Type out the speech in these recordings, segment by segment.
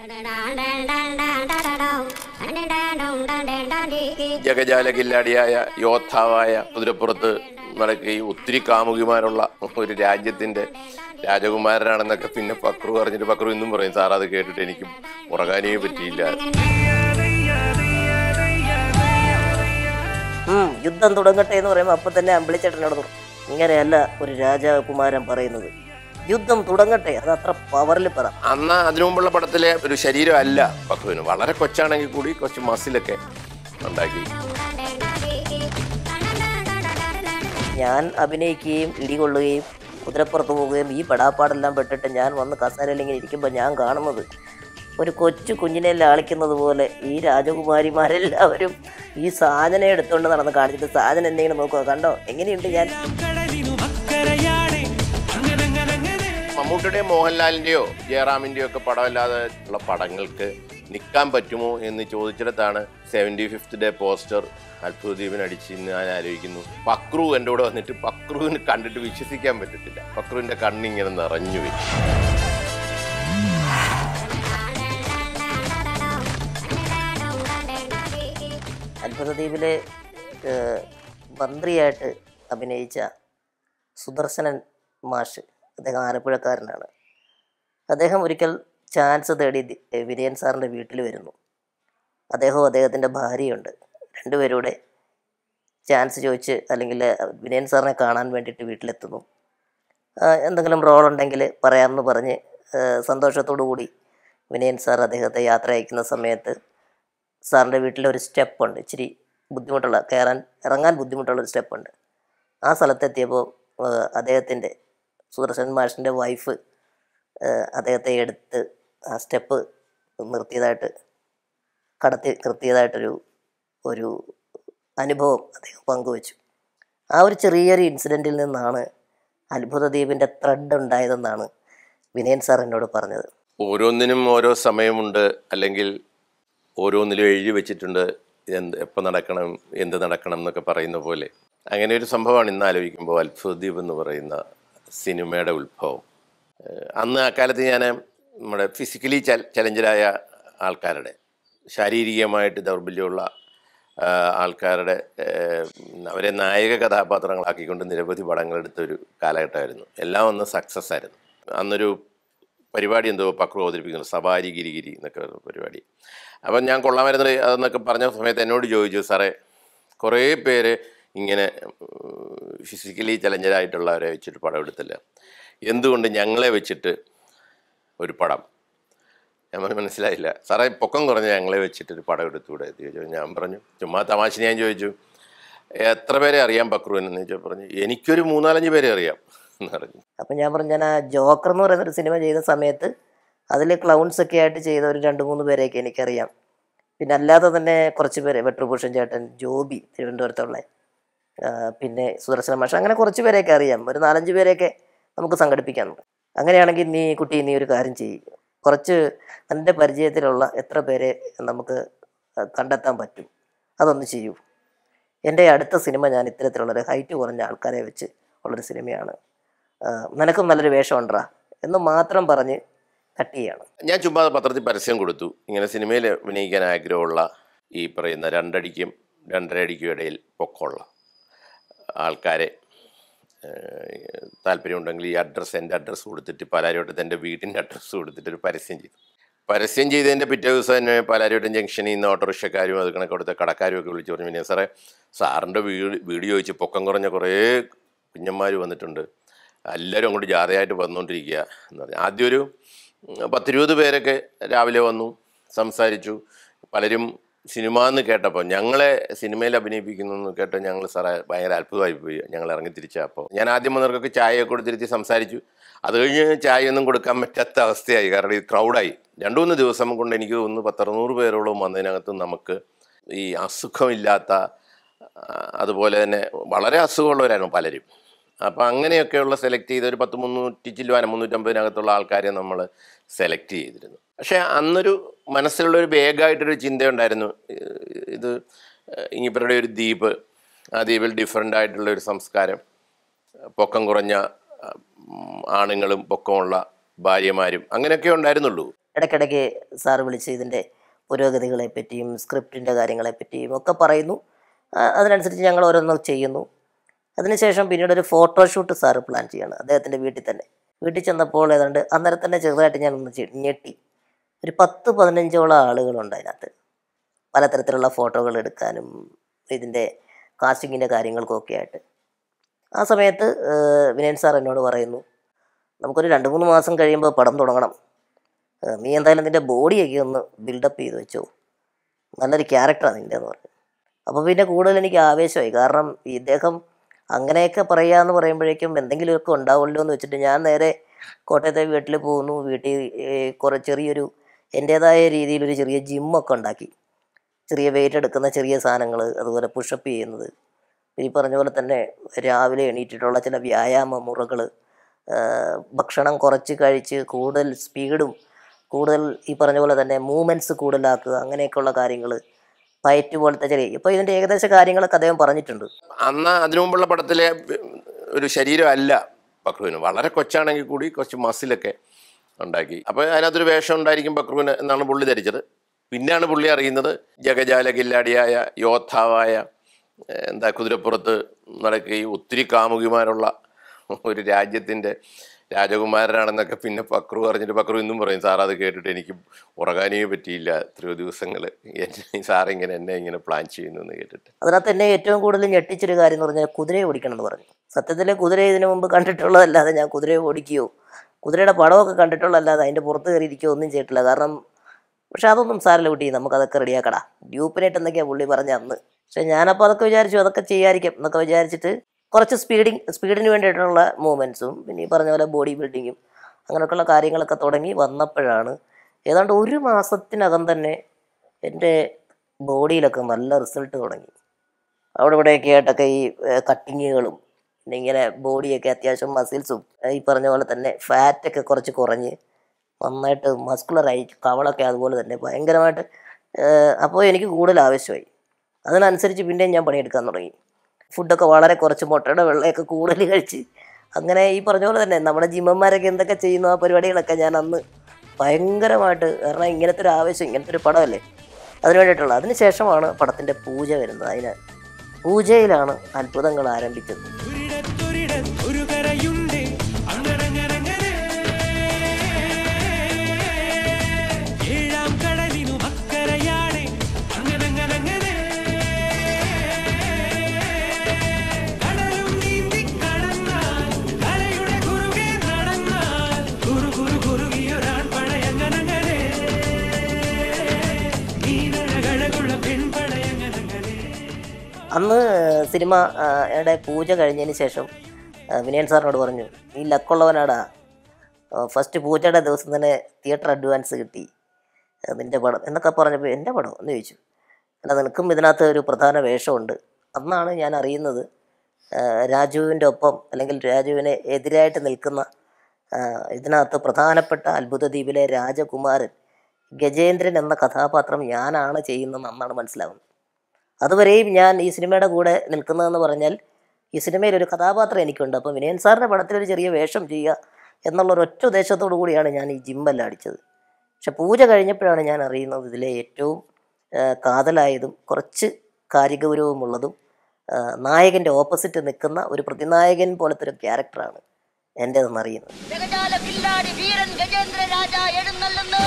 ജഗജാല കില്ലാടിയായ യോദ്ധാവായ കുതിരപ്പുറത്ത് നടക്കുകയും ഒത്തിരി കാമുകിമാരുള്ള ഒരു രാജ്യത്തിന്റെ രാജകുമാരനാണെന്നൊക്കെ പിന്നെ പക്രു പറഞ്ഞിട്ട് പക്രു ഇന്നും പറയും സാർ അത് കേട്ടിട്ട് എനിക്ക് ഉറങ്ങാനേ പറ്റിയില്ല ഉം, യുദ്ധം തുടങ്ങട്ടെ എന്ന് പറയുമ്പോൾ അപ്പം തന്നെ അമ്പിളിച്ചേട്ടനോട് പറഞ്ഞു ഇങ്ങനെയല്ല ഒരു രാജകുമാരൻ പറയുന്നത് യുദ്ധം തുടങ്ങട്ടെ അത് അത്ര പവറിൽ പറ അന്ന് അതിനു മുമ്പുള്ള പടത്തിലെ ഒരു ശരീരം അല്ല പക്രുവിന് വളരെ കൊച്ചാണെങ്കിൽ കൂടി കുറച്ച് മസിലൊക്കെ ഉണ്ടാക്കി ഞാൻ അഭിനയിക്കുകയും ഇടികൊള്ളുകയും കുതിരപ്പുറത്ത് പോവുകയും ഈ പെടാപ്പാടെല്ലാം പെട്ടിട്ട് ഞാൻ വന്ന് കസേരയിൽ ഇങ്ങനെ ഇരിക്കുമ്പോൾ ഞാൻ കാണുന്നത് ഒരു കൊച്ചു കുഞ്ഞിനെ ലാളിക്കുന്നത് പോലെ ഈ രാജകുമാരിമാരെല്ലാവരും ഈ സാധന എടുത്തുകൊണ്ട് നടന്ന് കാണിച്ചിട്ട് സാധനം എന്തെങ്കിലും നോക്കുക കണ്ടോ എങ്ങനെയുണ്ട് ഞാൻ മമ്മൂട്ടിയുടെയോ മോഹൻലാലിന്റെയോ ജയറാമിന്റെയോ ഒക്കെ പടമല്ലാതെ ഉള്ള പടങ്ങൾക്ക് നിൽക്കാൻ പറ്റുമോ എന്ന് ചോദിച്ചിടത്താണ് സെവൻറ്റി ഫിഫ്ത്ത് ഡേ പോസ്റ്റർ അത്ഭുതദ്വീപിന് അടിച്ച് ഇന്ന് ഞാൻ ആലോചിക്കുന്നു പക്രു എൻ്റെ കൂടെ വന്നിട്ട് പക്രുവിന് കണ്ടിട്ട് വിശ്വസിക്കാൻ പറ്റത്തില്ല പക്രുവിൻ്റെ കണ്ണിങ്ങനെ നിറഞ്ഞു വരും അത്ഭുതദ്വീപിലെ ഏഹ്, മന്ത്രിയായിട്ട് അഭിനയിച്ച സുദർശനൻ മാഷ് അദ്ദേഹം ആലപ്പുഴക്കാരനാണ് അദ്ദേഹം ഒരിക്കൽ ചാൻസ് തേടി ദി- ഏഹ് വിനയൻ സാറിൻ്റെ വീട്ടിൽ വരുന്നു അദ്ദേഹവും അദ്ദേഹത്തിൻ്റെ ഭാര്യയുണ്ട് രണ്ടുപേരൂടെ ചാൻസ് ചോദിച്ച് അല്ലെങ്കിൽ വിനയൻ സാറിനെ കാണാൻ വേണ്ടിയിട്ട് വീട്ടിലെത്തുന്നു ആ, എന്തെങ്കിലും റോൾ ഉണ്ടെങ്കിൽ പറയാമെന്ന് പറഞ്ഞ് ഏഹ്, സന്തോഷത്തോടു കൂടി വിനയൻ സാർ അദ്ദേഹത്തെ യാത്ര അയക്കുന്ന സമയത്ത് സാറിൻ്റെ വീട്ടിൽ ഒരു സ്റ്റെപ്പ് ഉണ്ട് ഇച്ചിരി ബുദ്ധിമുട്ടുള്ള കയറാൻ ഇറങ്ങാൻ ബുദ്ധിമുട്ടുള്ള ഒരു സ്റ്റെപ്പ് ഉണ്ട് ആ സ്ഥലത്തെത്തിയപ്പോൾ അദ്ദേഹത്തിൻ്റെ സുദർശൻ മാഷിൻ്റെ വൈഫ് അദ്ദേഹത്തെ എടുത്ത് ആ സ്റ്റെപ്പ് നിർത്തിയതായിട്ട് കടത്തി നിർത്തിയതായിട്ടൊരു ഒരു അനുഭവം അദ്ദേഹം പങ്കുവച്ചു ആ ഒരു ചെറിയൊരു ഇൻസിഡൻറ്റിൽ നിന്നാണ് അത്ഭുതദ്വീപിൻ്റെ ത്രെഡ് ഉണ്ടായതെന്നാണ് വിനയൻ സാർ എന്നോട് പറഞ്ഞത് ഓരോന്നിനും ഓരോ സമയമുണ്ട് അല്ലെങ്കിൽ ഓരോന്നിലും എഴുതി വെച്ചിട്ടുണ്ട് എന്ത് എപ്പോൾ നടക്കണം എന്ത് നടക്കണം എന്നൊക്കെ പറയുന്ന പോലെ അങ്ങനെ ഒരു സംഭവമാണ് ഇന്ന് ആലോചിക്കുമ്പോൾ അത്ഭുതദ്വീപ് എന്ന് പറയുന്ന സിനിമയുടെ ഉത്ഭവം ഏഹ് അന്ന് അക്കാലത്ത് ഞാൻ നമ്മുടെ ഫിസിക്കലി ചലഞ്ചറായ ആൾക്കാരുടെ ശാരീരികമായിട്ട് ദൗർബല്യമുള്ള ആ, ആൾക്കാരുടെ ഏഹ്, അവരെ നായക കഥാപാത്രങ്ങളാക്കിക്കൊണ്ട് നിരവധി പടങ്ങളെടുത്ത ഒരു കാലഘട്ടമായിരുന്നു എല്ലാം ഒന്ന് സക്സസ് ആയിരുന്നു അന്നൊരു പരിപാടി എന്തോ പക്രു അവതരിപ്പിക്കുന്നു സവാരി ഗിരിഗിരി എന്നൊക്കെ ഒരു പരിപാടി അപ്പം ഞാൻ കൊള്ളാമായിരുന്നു അതെന്നൊക്കെ പറഞ്ഞ സമയത്ത് എന്നോട് ചോദിച്ചു സാറേ കുറേ പേര് ഇങ്ങനെ ഫിസിക്കലി ചലഞ്ചറായിട്ടുള്ളവരെ വെച്ചിട്ട് പടം എടുത്തില്ല എന്തുകൊണ്ട് ഞങ്ങളെ വെച്ചിട്ട് ഒരു പടം ഞാൻ പറഞ്ഞു മനസ്സിലായില്ല സാറേ പൊക്കം കുറഞ്ഞ ഞങ്ങളെ വെച്ചിട്ട് ഒരു പടം എടുത്തുകൂടെ എന്ന് ചോദിച്ചു ഞാൻ പറഞ്ഞു ചുമ്മാ തമാശ ഞാൻ ചോദിച്ചു എത്ര പേരെ അറിയാം പക്രുവിനെന്ന് ചോദിച്ചാൽ പറഞ്ഞു എനിക്കൊരു മൂന്നാലഞ്ച് പേരെ അറിയാം എന്ന് പറഞ്ഞു അപ്പം ഞാൻ പറഞ്ഞു ഞാൻ ആ ജോക്കർ എന്ന് പറയുന്ന ഒരു സിനിമ ചെയ്ത സമയത്ത് അതിൽ ക്ലൗൺസ് ഒക്കെ ആയിട്ട് ചെയ്ത ഒരു രണ്ട് മൂന്ന് പേരെയൊക്കെ എനിക്കറിയാം പിന്നെ അല്ലാതെ തന്നെ കുറച്ച് പേര് വെട്രുഭൂഷൺ ചേട്ടൻ ജോബി തിരുവനന്തപുരത്തുള്ള ആ, പിന്നെ സുദർശന മാഷ അങ്ങനെ കുറച്ച് പേരെയൊക്കെ അറിയാം ഒരു നാലഞ്ച് പേരെയൊക്കെ നമുക്ക് സംഘടിപ്പിക്കാം അങ്ങനെയാണെങ്കിൽ നീ കുട്ടി നീ ഒരു കാര്യം ചെയ്യും കുറച്ച് എൻ്റെ പരിചയത്തിലുള്ള എത്ര പേരെ നമുക്ക് ആ, കണ്ടെത്താൻ പറ്റും അതൊന്ന് ചെയ്യൂ എൻ്റെ അടുത്ത സിനിമ ഞാൻ ഇത്തരത്തിലുള്ളൊരു ഹൈറ്റ് കുറഞ്ഞ ആൾക്കാരെ വെച്ച് ഉള്ളൊരു സിനിമയാണ് ആ, നിനക്കും നല്ലൊരു വേഷം ഉണ്ടാ എന്ന് മാത്രം പറഞ്ഞ് കട്ട് ചെയ്യാണ് ഞാൻ ചുമ്മാ പത്രത്തിൽ പരസ്യം കൊടുത്തു ഇങ്ങനെ സിനിമയിൽ അഭിനയിക്കാൻ ആഗ്രഹമുള്ള ഈ പറയുന്ന രണ്ടടിക്കും രണ്ടര അടിക്കും ഇടയിൽ പൊക്കമുള്ള ആൾക്കാരെ ഏഹ്, താല്പര്യമുണ്ടെങ്കിൽ ഈ അഡ്രസ്സ് എൻ്റെ അഡ്രസ്സ് കൊടുത്തിട്ട് പലാരിവട്ടത്ത് എൻ്റെ വീടിൻ്റെ അഡ്രസ്സ് കൊടുത്തിട്ട് ഒരു പരസ്യം ചെയ്തു പരസ്യം ചെയ്തതിൻ്റെ പിറ്റേ ദിവസം തന്നെ പലാരിവട്ടം ജംഗ്ഷനിൽ നിന്ന് ഓട്ടോറിക്ഷക്കാരും അത് കണക്ക് കൊടുത്ത കടക്കാരും ഒക്കെ വിളിച്ച് പറഞ്ഞു പിന്നെ സാറേ സാറിൻ്റെ വീട് വീട് ചോദിച്ച് പൊക്കം കുറഞ്ഞ കുറേ കുഞ്ഞന്മാർ വന്നിട്ടുണ്ട് എല്ലാവരും അങ്ങോട്ട് ജാഥയായിട്ട് വന്നുകൊണ്ടിരിക്കുക എന്ന് പറഞ്ഞു ആദ്യം ഒരു ഉം, പത്തിരുപത് പേരൊക്കെ രാവിലെ വന്നു സംസാരിച്ചു പലരും സിനിമ എന്ന് കേട്ടപ്പോൾ ഞങ്ങളെ സിനിമയിൽ അഭിനയിപ്പിക്കുന്നു എന്ന് കേട്ട് ഞങ്ങൾ സാറേ ഭയങ്കര അത്ഭുതമായി പോയി ഞങ്ങൾ ഇറങ്ങി തിരിച്ചപ്പോൾ ഞാൻ ആദ്യം വന്നവർക്കൊക്കെ ചായയൊക്കെ കൊടുത്തിരുത്തി സംസാരിച്ചു അത് കഴിഞ്ഞ് ചായയൊന്നും കൊടുക്കാൻ പറ്റാത്ത അവസ്ഥയായി കാരണം ഈ ക്രൗഡായി രണ്ടു മൂന്ന് ദിവസം കൊണ്ട് എനിക്ക് തോന്നുന്നു പത്തറുന്നൂറ് പേരോളം വന്നതിനകത്ത് നമുക്ക് ഈ അസുഖമില്ലാത്ത ആ, അതുപോലെ തന്നെ വളരെ അസുഖമുള്ളവരായിരുന്നു പലരും അപ്പോൾ അങ്ങനെയൊക്കെയുള്ള സെലക്ട് ചെയ്ത ഒരു പത്ത് മുന്നൂറ്റി ചില്ലുവാനം മുന്നൂറ്റമ്പതിനകത്തുള്ള ആൾക്കാരെ നമ്മൾ സെലക്ട് ചെയ്തിരുന്നു പക്ഷേ അന്നൊരു മനസ്സിലുള്ള ഒരു വേഗമായിട്ടൊരു ചിന്തയുണ്ടായിരുന്നു ഏഹ് ഇത് ഇങ്ങിപ്പരുടെ ഒരു ദ്വീപ് ആ ദ്വീപിൽ ഡിഫറെൻ്റ് ആയിട്ടുള്ള ഒരു സംസ്കാരം പൊക്കം കുറഞ്ഞ ഉം, ആണുങ്ങളും പൊക്കമുള്ള ഭാര്യമാരും അങ്ങനെയൊക്കെ ഉണ്ടായിരുന്നുള്ളൂ ഇടയ്ക്കിടയ്ക്ക് സാറ് വിളിച്ച് ഇതിൻ്റെ പുരോഗതികളെ പറ്റിയും സ്ക്രിപ്റ്റിൻ്റെ കാര്യങ്ങളെ പറ്റിയും ഒക്കെ പറയുന്നു ആ, അതിനനുസരിച്ച് ഞങ്ങൾ ഓരോന്നും ചെയ്യുന്നു അതിനുശേഷം പിന്നീട് ഒരു ഫോട്ടോഷൂട്ട് സാറ് പ്ലാൻ ചെയ്യണം അദ്ദേഹത്തിൻ്റെ വീട്ടിൽ തന്നെ വീട്ടിൽ ചെന്നപ്പോൾ ഏതാണ്ട് അന്നേരം തന്നെ ചെറുതായിട്ട് ഞാൻ ഒന്ന് ചെ- ഞെട്ടി ഒരു പത്ത് പതിനഞ്ചോളം ആളുകളുണ്ട് അതിനകത്ത് പലതരത്തിലുള്ള ഫോട്ടോകൾ എടുക്കാനും ഇതിൻ്റെ കാസ്റ്റിങ്ങിൻ്റെ കാര്യങ്ങൾക്കൊക്കെ ആയിട്ട് ആ സമയത്ത് ഏഹ്, വിനയൻ സാർ എന്നോട് പറയുന്നു നമുക്കൊരു രണ്ട് മൂന്ന് മാസം കഴിയുമ്പോൾ പടം തുടങ്ങണം ഏഹ്, നീ എന്തായാലും നിൻ്റെ ബോഡിയൊക്കെ ഒന്ന് ബിൽഡപ്പ് ചെയ്ത് വെച്ചോ നല്ലൊരു ക്യാരക്ടറാണ് നിൻ്റെ എന്ന് പറഞ്ഞു അപ്പോൾ പിന്നെ കൂടുതൽ എനിക്ക് ആവേശമായി കാരണം ഇദ്ദേഹം അങ്ങനെയൊക്കെ പറയാന്ന് പറയുമ്പോഴേക്കും എന്തെങ്കിലുമൊക്കെ ഉണ്ടാവുമല്ലോ എന്ന് വെച്ചിട്ട് ഞാൻ നേരെ കോട്ടയത്തെ വീട്ടിൽ പോകുന്നു വീട്ടിൽ ഏഹ്, കുറേ ചെറിയൊരു എൻ്റേതായ രീതിയിൽ ഒരു ചെറിയ ജിമ്മൊക്കെ ഉണ്ടാക്കി ചെറിയ വെയിറ്റ് എടുക്കുന്ന ചെറിയ സാധനങ്ങൾ അതുപോലെ പുഷപ്പ് ചെയ്യുന്നത് ഈ പറഞ്ഞ പോലെ തന്നെ രാവിലെ എണീറ്റിട്ടുള്ള ചില വ്യായാമ മുറകൾ ഭക്ഷണം കുറച്ച് കഴിച്ച് കൂടുതൽ സ്പീഡും കൂടുതൽ ഈ പറഞ്ഞ പോലെ തന്നെ മൂവ്മെൻറ്റ്സ് കൂടുതലാക്കുക അങ്ങനെയൊക്കെയുള്ള കാര്യങ്ങൾ പയറ്റ് പോലത്തെ ചെറിയ ഇപ്പോൾ ഇതിൻ്റെ ഏകദേശ കാര്യങ്ങളൊക്കെ അദ്ദേഹം പറഞ്ഞിട്ടുണ്ട് അന്ന് അതിനു മുമ്പുള്ള പടത്തിലെ ഒരു ശരീരം അല്ല ബക്രുവിന് വളരെ കൊച്ചാണെങ്കിൽ കൂടി കുറച്ച് മസിലൊക്കെ ഉണ്ടാക്കി അപ്പോൾ അതിനകത്തൊരു വേഷം ഉണ്ടായിരിക്കും ബക്രുവിന് എന്നാണ് പുള്ളി ധരിച്ചത് പിന്നെയാണ് പുള്ളി അറിയുന്നത് ജഗജാല കില്ലാടിയായ യോദ്ധാവായ ഏഹ്, എന്താ കുതിരപ്പുറത്ത് നടക്കുകയും ഒത്തിരി കാമുകിമാരുള്ള ഒരു രാജ്യത്തിൻ്റെ രാജകുമാരനാണെന്നൊക്കെ പിന്നെ പക്രു പറഞ്ഞിട്ട് പക്രു ഇന്നും പറയും സാർ അത് കേട്ടിട്ട് എനിക്ക് ഉറങ്ങാനേ പറ്റിയില്ല എത്രയോ ദിവസങ്ങൾ എന്നെ സാർ ഇങ്ങനെ എന്നെ ഇങ്ങനെ പ്ലാൻ ചെയ്യുന്നു എന്ന് കേട്ടിട്ട് അതിനകത്ത് എന്നെ ഏറ്റവും കൂടുതൽ ഞെട്ടിച്ചൊരു കാര്യം എന്ന് പറഞ്ഞാൽ കുതിരയെ ഓടിക്കണം എന്ന് പറഞ്ഞു സത്യത്തിൽ കുതിര ഇതിനു മുമ്പ് കണ്ടിട്ടുള്ളതല്ലാതെ ഞാൻ കുതിരയെ ഓടിക്കുകയോ കുതിരയുടെ പടമൊക്കെ കണ്ടിട്ടുള്ളതല്ലാതെ അതിൻ്റെ പുറത്ത് കയറി ഇരിക്കുകയോ ഒന്നും ചെയ്തിട്ടില്ല കാരണം പക്ഷെ അതൊന്നും സാരല്ല കുട്ടി നമുക്കതൊക്കെ റെഡിയാക്കടാ ഡ്യൂപ്പിനായിട്ട് എന്തൊക്കെയാണ് പുള്ളി പറഞ്ഞ അന്ന് പക്ഷെ ഞാനപ്പോൾ അതൊക്കെ വിചാരിച്ചു അതൊക്കെ ചെയ്യാതിരിക്കും എന്നൊക്കെ വിചാരിച്ചിട്ട് കുറച്ച് സ്പീഡിങ് സ്പീഡിന് വേണ്ടിയിട്ടുള്ള മൂവ്മെൻറ്റ്സും പിന്നെ ഈ പറഞ്ഞ പോലെ ബോഡി ബിൽഡിങ്ങും അങ്ങനെയൊക്കെയുള്ള കാര്യങ്ങളൊക്കെ തുടങ്ങി വന്നപ്പോഴാണ് ഏതാണ്ട് ഒരു മാസത്തിനകം തന്നെ എൻ്റെ ബോഡിയിലൊക്കെ നല്ല റിസൾട്ട് തുടങ്ങി അവിടെ ഇവിടെയൊക്കെ ആയിട്ടൊക്കെ ഈ കട്ടിങ്ങുകളും പിന്നെ ഇങ്ങനെ ബോഡിയൊക്കെ അത്യാവശ്യം മസിൽസും ഈ പറഞ്ഞ പോലെ തന്നെ ഫാറ്റൊക്കെ കുറച്ച് കുറഞ്ഞ് നന്നായിട്ട് മസ്കുലറായി കവളൊക്കെ അതുപോലെ തന്നെ ഭയങ്കരമായിട്ട് അപ്പോൾ എനിക്ക് കൂടുതൽ ആവശ്യമായി അതിനനുസരിച്ച് പിന്നെയും ഞാൻ പണിയെടുക്കാൻ തുടങ്ങി ഫുഡൊക്കെ വളരെ കുറച്ച് മുട്ടയുടെ വെള്ളയൊക്കെ കൂടുതൽ കഴിച്ച് അങ്ങനെ ഈ പറഞ്ഞ പോലെ തന്നെ നമ്മുടെ ജിമ്മന്മാരൊക്കെ എന്തൊക്കെ ചെയ്യുന്നു ആ പരിപാടികളൊക്കെ ഞാൻ അന്ന് ഭയങ്കരമായിട്ട് കാരണം ഇങ്ങനത്തെ ഒരു ആവശ്യം ഇങ്ങനത്തെ ഒരു പടമല്ലേ അതിന് വേണ്ടിയിട്ടുള്ള അതിന് ശേഷമാണ് പടത്തിൻ്റെ പൂജ വരുന്നത് അതിന് പൂജയിലാണ് അത്ഭുതങ്ങൾ ആരംഭിച്ചത് ഒരിടത്തൊരിടത്തൊരു കരയുണ്ട് അങ്ങനങ്ങനങ്ങനെ ഏഴാം കടലിനു അക്കരയാണ് അങ്ങനങ്ങനങ്ങനെ കടലും നീന്തി കടന്നാൽ കരയുടെ കുറുകെ നടന്നാൽ കുറു കുറു കുറുകിയൊരാൺ പടയങ്ങനങ്ങനെ നീനഴകഴകുള്ള പെൺപടയങ്ങനങ്ങനെ അന്ന് സിനിമ ആ, യുടെ പൂജ കഴിഞ്ഞതിന് ശേഷം ആ, വിനയൻ സാറിനോട് പറഞ്ഞു ഈ ലക്കുള്ളവനാടാ ആ, ഫസ്റ്റ് പൂജയുടെ ദിവസം തന്നെ തിയേറ്റർ അഡ്വാൻസ് കിട്ടി ആ, നിൻ്റെ പടം എന്നൊക്കെ പറഞ്ഞപ്പോൾ എൻ്റെ പടം എന്ന് ചോദിച്ചു അല്ല നിനക്കും ഇതിനകത്ത് ഒരു പ്രധാന വേഷമുണ്ട് അന്നാണ് ഞാൻ അറിയുന്നത് ആ, രാജുവിൻ്റെ ഒപ്പം അല്ലെങ്കിൽ രാജുവിനെ എതിരായിട്ട് നിൽക്കുന്ന ആ, ഇതിനകത്ത് പ്രധാനപ്പെട്ട അത്ഭുത ദ്വീപിലെ രാജകുമാരൻ ഗജേന്ദ്രൻ എന്ന കഥാപാത്രം ഞാനാണ് ചെയ്യുന്നതെന്ന് അന്നാണ് മനസ്സിലാവുന്നത് അതുവരെയും ഞാൻ ഈ സിനിമയുടെ കൂടെ നിൽക്കുന്നതെന്ന് പറഞ്ഞാൽ ഈ സിനിമയിൽ ഒരു കഥാപാത്രം എനിക്കുണ്ട് അപ്പോൾ വിനയൻ സാറിൻ്റെ പടത്തിലൊരു ചെറിയ വേഷം ചെയ്യുക എന്നുള്ള ഒരൊറ്റ ഉദ്ദേശത്തോടു കൂടിയാണ് ഞാൻ ഈ ജിമ്മെല്ലാം അടിച്ചത് പക്ഷെ പൂജ കഴിഞ്ഞപ്പോഴാണ് ഞാൻ അറിയുന്നത് ഇതിലെ ഏറ്റവും ആ, കാതലായതും കുറച്ച് കാര്യഗൗരവമുള്ളതും ആ, നായകൻ്റെ ഓപ്പോസിറ്റ് നിൽക്കുന്ന ഒരു പ്രതിനായകൻ പോലത്തെ ഒരു ക്യാരക്ടറാണ് എൻ്റേതെന്ന് അറിയുന്നത് ജഗജാല കില്ലാടി വീരൻ ഗജേന്ദ്ര രാജ എഴുന്നള്ളുന്നു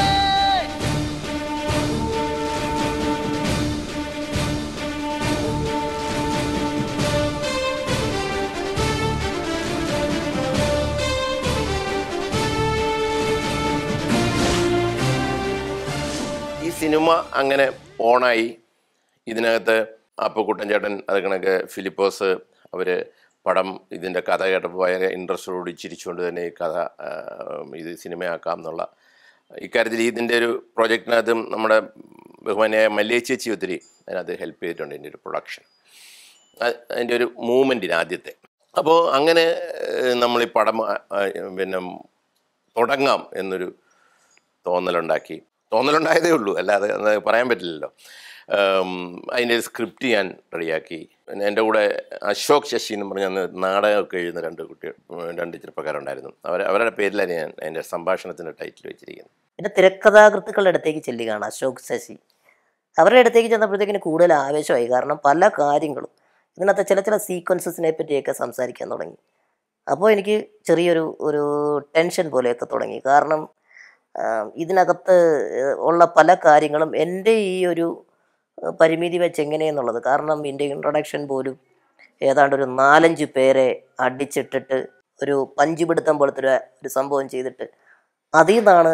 ഈ സിനിമ അങ്ങനെ ഓണായി ഇതിനകത്ത് അപ്പുക്കുട്ടൻ ചേട്ടൻ അത് കണക്ക് ഫിലിപ്പോസ് അവർ പടം ഇതിൻ്റെ കഥ കേട്ടപ്പോൾ ഭയങ്കര ഇൻട്രസ്റ്റോടുകൂടി ചിരിച്ചുകൊണ്ട് തന്നെ ഈ കഥ ആ, ഇത് സിനിമയാക്കാം എന്നുള്ള ഇക്കാര്യത്തിൽ ഇതിൻ്റെ ഒരു പ്രോജക്റ്റിനകത്തും നമ്മുടെ ബഹുമാനിയായ മല്ലിയ ചേച്ചി ഒത്തിരി അതിനകത്ത് ഹെൽപ്പ് ചെയ്തിട്ടുണ്ട് ഇതിൻ്റെ ഒരു പ്രൊഡക്ഷൻ അതിൻ്റെ ഒരു മൂവ്മെൻറ്റിന് ആദ്യത്തെ അപ്പോൾ അങ്ങനെ ഏഹ്, നമ്മൾ ഈ പടം ആ, ആ, പിന്നെ തുടങ്ങാം എന്നൊരു തോന്നലുണ്ടാക്കി തോന്നലുണ്ടായതേ ഉള്ളൂ അല്ലാതെ അത് പറയാൻ പറ്റില്ലല്ലോ ഉം, അതിൻ്റെ സ്ക്രിപ്റ്റ് ഞാൻ റെഡിയാക്കി പിന്നെ എൻ്റെ കൂടെ അശോക് ശശി എന്ന് പറഞ്ഞ അന്ന് നാടകമൊക്കെ എഴുതുന്ന രണ്ട് കുട്ടികൾ ഉം, രണ്ട് ചെറുപ്പക്കാരുണ്ടായിരുന്നു അവർ അവരുടെ പേരിലാണ് ഞാൻ അതിൻ്റെ സംഭാഷണത്തിൻ്റെ ടൈറ്റിൽ വെച്ചിരിക്കുന്നത് പിന്നെ തിരക്കഥാകൃത്തുക്കളുടെ അടുത്തേക്ക് ചെല്ലുകയാണ് അശോക് ശശി അവരുടെ അടുത്തേക്ക് ചെന്നപ്പോഴത്തേക്കിന് കൂടുതൽ ആവേശമായി കാരണം പല കാര്യങ്ങളും ഇതിനകത്ത് ചില ചില സീക്വൻസസിനെ പറ്റിയൊക്കെ സംസാരിക്കാൻ തുടങ്ങി അപ്പോൾ എനിക്ക് ചെറിയൊരു ഒരു ടെൻഷൻ പോലെയൊക്കെ തുടങ്ങി കാരണം ആ, ഇതിനകത്ത് ഉള്ള പല കാര്യങ്ങളും എൻ്റെ ഈ ഒരു ആ, പരിമിതി വെച്ച് എങ്ങനെയെന്നുള്ളത് കാരണം എൻ്റെ ഇൻട്രൊഡക്ഷൻ പോലും ഏതാണ്ട് ഒരു നാലഞ്ച് പേരെ അടിച്ചിട്ടിട്ട് ഒരു പഞ്ചുപിടുത്തം പോലത്തെ ഒരു ഒരു സംഭവം ചെയ്തിട്ട് അതിൽ നിന്നാണ്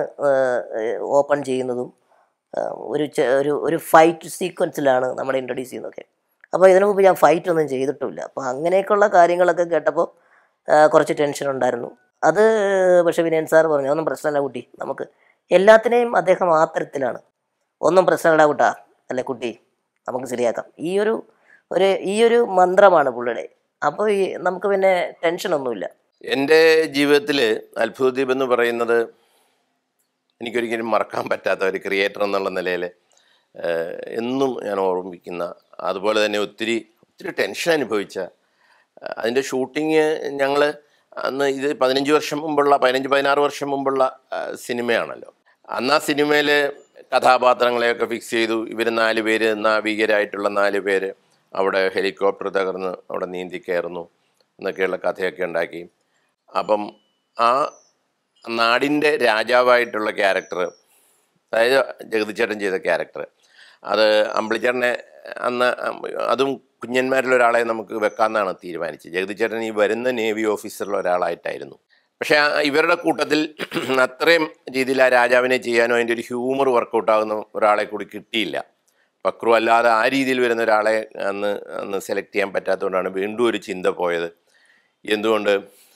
ഓപ്പൺ ചെയ്യുന്നതും ആ, ഒരു ചെ- ഒരു ഒരു ഫൈറ്റ് സീക്വൻസിലാണ് നമ്മൾ ഇൻട്രൊഡ്യൂസ് ചെയ്യുന്നതൊക്കെ അപ്പോൾ ഇതിനു മുമ്പ് ഞാൻ ഫൈറ്റ് ഒന്നും ചെയ്തിട്ടില്ല അപ്പോൾ അങ്ങനെയൊക്കെയുള്ള കാര്യങ്ങളൊക്കെ കേട്ടപ്പോൾ ആ, കുറച്ച് ടെൻഷൻ ഉണ്ടായിരുന്നു അത് പക്ഷെ വിനയൻ സാർ പറഞ്ഞു ഒന്നും പ്രശ്നമല്ല കുട്ടി നമുക്ക് എല്ലാത്തിനെയും അദ്ദേഹം ആ തരത്തിലാണ് ഒന്നും പ്രശ്നമില്ല കുട്ടാ അല്ലെ കുട്ടി നമുക്ക് ശരിയാക്കാം ഈ ഒരു ഒരു ഈ ഒരു മന്ത്രമാണ് പുള്ളിയുടെ അപ്പോൾ ഈ നമുക്ക് പിന്നെ ടെൻഷനൊന്നുമില്ല എൻ്റെ ജീവിതത്തിൽ അത്ഭുതദ്വീപ് എന്ന് പറയുന്നത് എനിക്കൊരിക്കലും മറക്കാൻ പറ്റാത്ത ഒരു ക്രിയേറ്റർ എന്നുള്ള നിലയിൽ എന്നും ഞാൻ ഓർമ്മിക്കുന്ന അതുപോലെ തന്നെ ഒത്തിരി ഒത്തിരി ടെൻഷൻ അനുഭവിച്ച ആ, അതിൻ്റെ ഷൂട്ടിങ് ഞങ്ങൾ അന്ന് ഇത് പതിനഞ്ച് വർഷം മുമ്പുള്ള പതിനഞ്ച് പതിനാറ് വർഷം മുമ്പുള്ള ആ, സിനിമയാണല്ലോ അന്ന് ആ സിനിമയിൽ കഥാപാത്രങ്ങളെയൊക്കെ ഫിക്സ് ചെയ്തു ഇവർ നാല് പേര് നാവികരായിട്ടുള്ള നാല് പേര് അവിടെ ഹെലികോപ്റ്റർ തകർന്ന് അവിടെ നീന്തി കയറുന്നു എന്നൊക്കെയുള്ള കഥയൊക്കെ ഉണ്ടാക്കി അപ്പം ആ നാടിൻ്റെ രാജാവായിട്ടുള്ള ക്യാരക്ടർ അതായത് ജഗതിച്ചേട്ടൻ ചെയ്ത ക്യാരക്ടർ അത് അമ്പിളിച്ചേട്ടനെ അന്ന് അതും കുഞ്ഞന്മാരിൽ ഒരാളെ നമുക്ക് വെക്കാമെന്നാണ് തീരുമാനിച്ചത് ജഗതിച്ചേട്ടൻ ഈ വരുന്ന നേവി ഓഫീസറിൽ ഒരാളായിട്ടായിരുന്നു പക്ഷേ ആ ഇവരുടെ കൂട്ടത്തിൽ അത്രയും രീതിയിൽ ആ രാജാവിനെ ചെയ്യാനോ അതിൻ്റെ ഒരു ഹ്യൂമർ വർക്കൗട്ട് ആകുന്ന ഒരാളെ കൂടി കിട്ടിയില്ല പക്രു അല്ലാതെ ആ രീതിയിൽ വരുന്ന ഒരാളെ അന്ന് അന്ന് സെലക്ട് ചെയ്യാൻ പറ്റാത്തതുകൊണ്ടാണ് വീണ്ടും ഒരു ചിന്ത പോയത് എന്തുകൊണ്ട്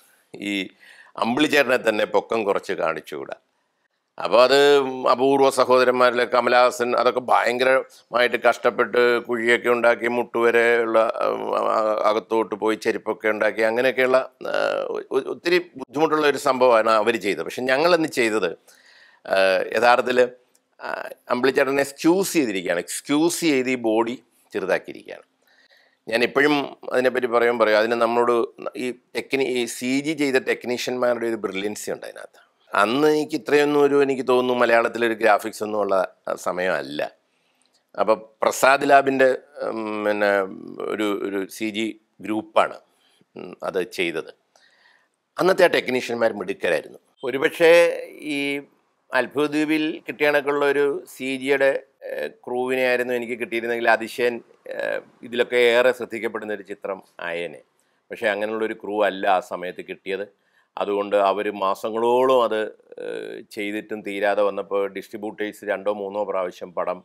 ഈ അമ്പിളിച്ചേട്ടനെ തന്നെ പൊക്കം കുറച്ച് കാണിച്ചുകൂടാ അപ്പോൾ അത് അപൂർവ സഹോദരന്മാരിലെ കമലഹാസൻ അതൊക്കെ ഭയങ്കരമായിട്ട് കഷ്ടപ്പെട്ട് കുഴിയൊക്കെ ഉണ്ടാക്കി മുട്ടുവരെ ഉള്ള ഉം, അ- അകത്തോട്ട് പോയി ചെരുപ്പൊക്കെ ഉണ്ടാക്കി അങ്ങനെയൊക്കെയുള്ള ആ, ഒ- ഒത്തിരി ബുദ്ധിമുട്ടുള്ള ഒരു സംഭവമാണ് അവർ ചെയ്തത് പക്ഷെ ഞങ്ങളന്ന് ചെയ്തത് ആ, യഥാർത്ഥത്തിൽ ആ, അമ്പിളിച്ചേട്ടനെ എക്സ്ക്യൂസ് ചെയ്തിരിക്കുകയാണ് എക്സ്ക്യൂസ് ചെയ്ത് ഈ ബോഡി ചെറുതാക്കിയിരിക്കുകയാണ് ഞാൻ ഇപ്പോഴും അതിനെപ്പറ്റി പറയുമ്പോൾ പറയും അതിന് നമ്മളോട് ഈ ടെക്നി ഈ സി ജി ചെയ്ത ടെക്നീഷ്യന്മാരുടെ ഒരു ബ്രില്യൻസി ഉണ്ട് അതിനകത്ത് അന്ന് എനിക്ക് ഇത്രയൊന്നും ഒരു എനിക്ക് തോന്നുന്നു മലയാളത്തിലൊരു ഗ്രാഫിക്സ് ഒന്നും ഉള്ള സമയമല്ല അപ്പോൾ പ്രസാദ് ലാബിൻ്റെ ഉം, പിന്നെ ഒരു ഒരു സി ജി ഗ്രൂപ്പാണ് ഉം, അത് ചെയ്തത് അന്നത്തെ ആ ടെക്നീഷ്യന്മാർ മിടുക്കരായിരുന്നു ഒരുപക്ഷെ ഈ അത്ഭുതദ്വീപിൽ കിട്ടിയ കണക്കുള്ള ഒരു സി ജിയുടെ ക്രൂവിനെ ആയിരുന്നു എനിക്ക് കിട്ടിയിരുന്നെങ്കിൽ അതിശയൻ ഏഹ്, ഇതിലൊക്കെ ഏറെ ശ്രദ്ധിക്കപ്പെടുന്ന ഒരു ചിത്രം ആയേനെ പക്ഷേ അങ്ങനെയുള്ളൊരു ക്രൂ അല്ല ആ സമയത്ത് കിട്ടിയത് അതുകൊണ്ട് അവർ മാസങ്ങളോളം അത് ഏഹ്, ചെയ്തിട്ടും തീരാതെ വന്നപ്പോൾ ഡിസ്ട്രിബ്യൂട്ടേഴ്സ് രണ്ടോ മൂന്നോ പ്രാവശ്യം പടം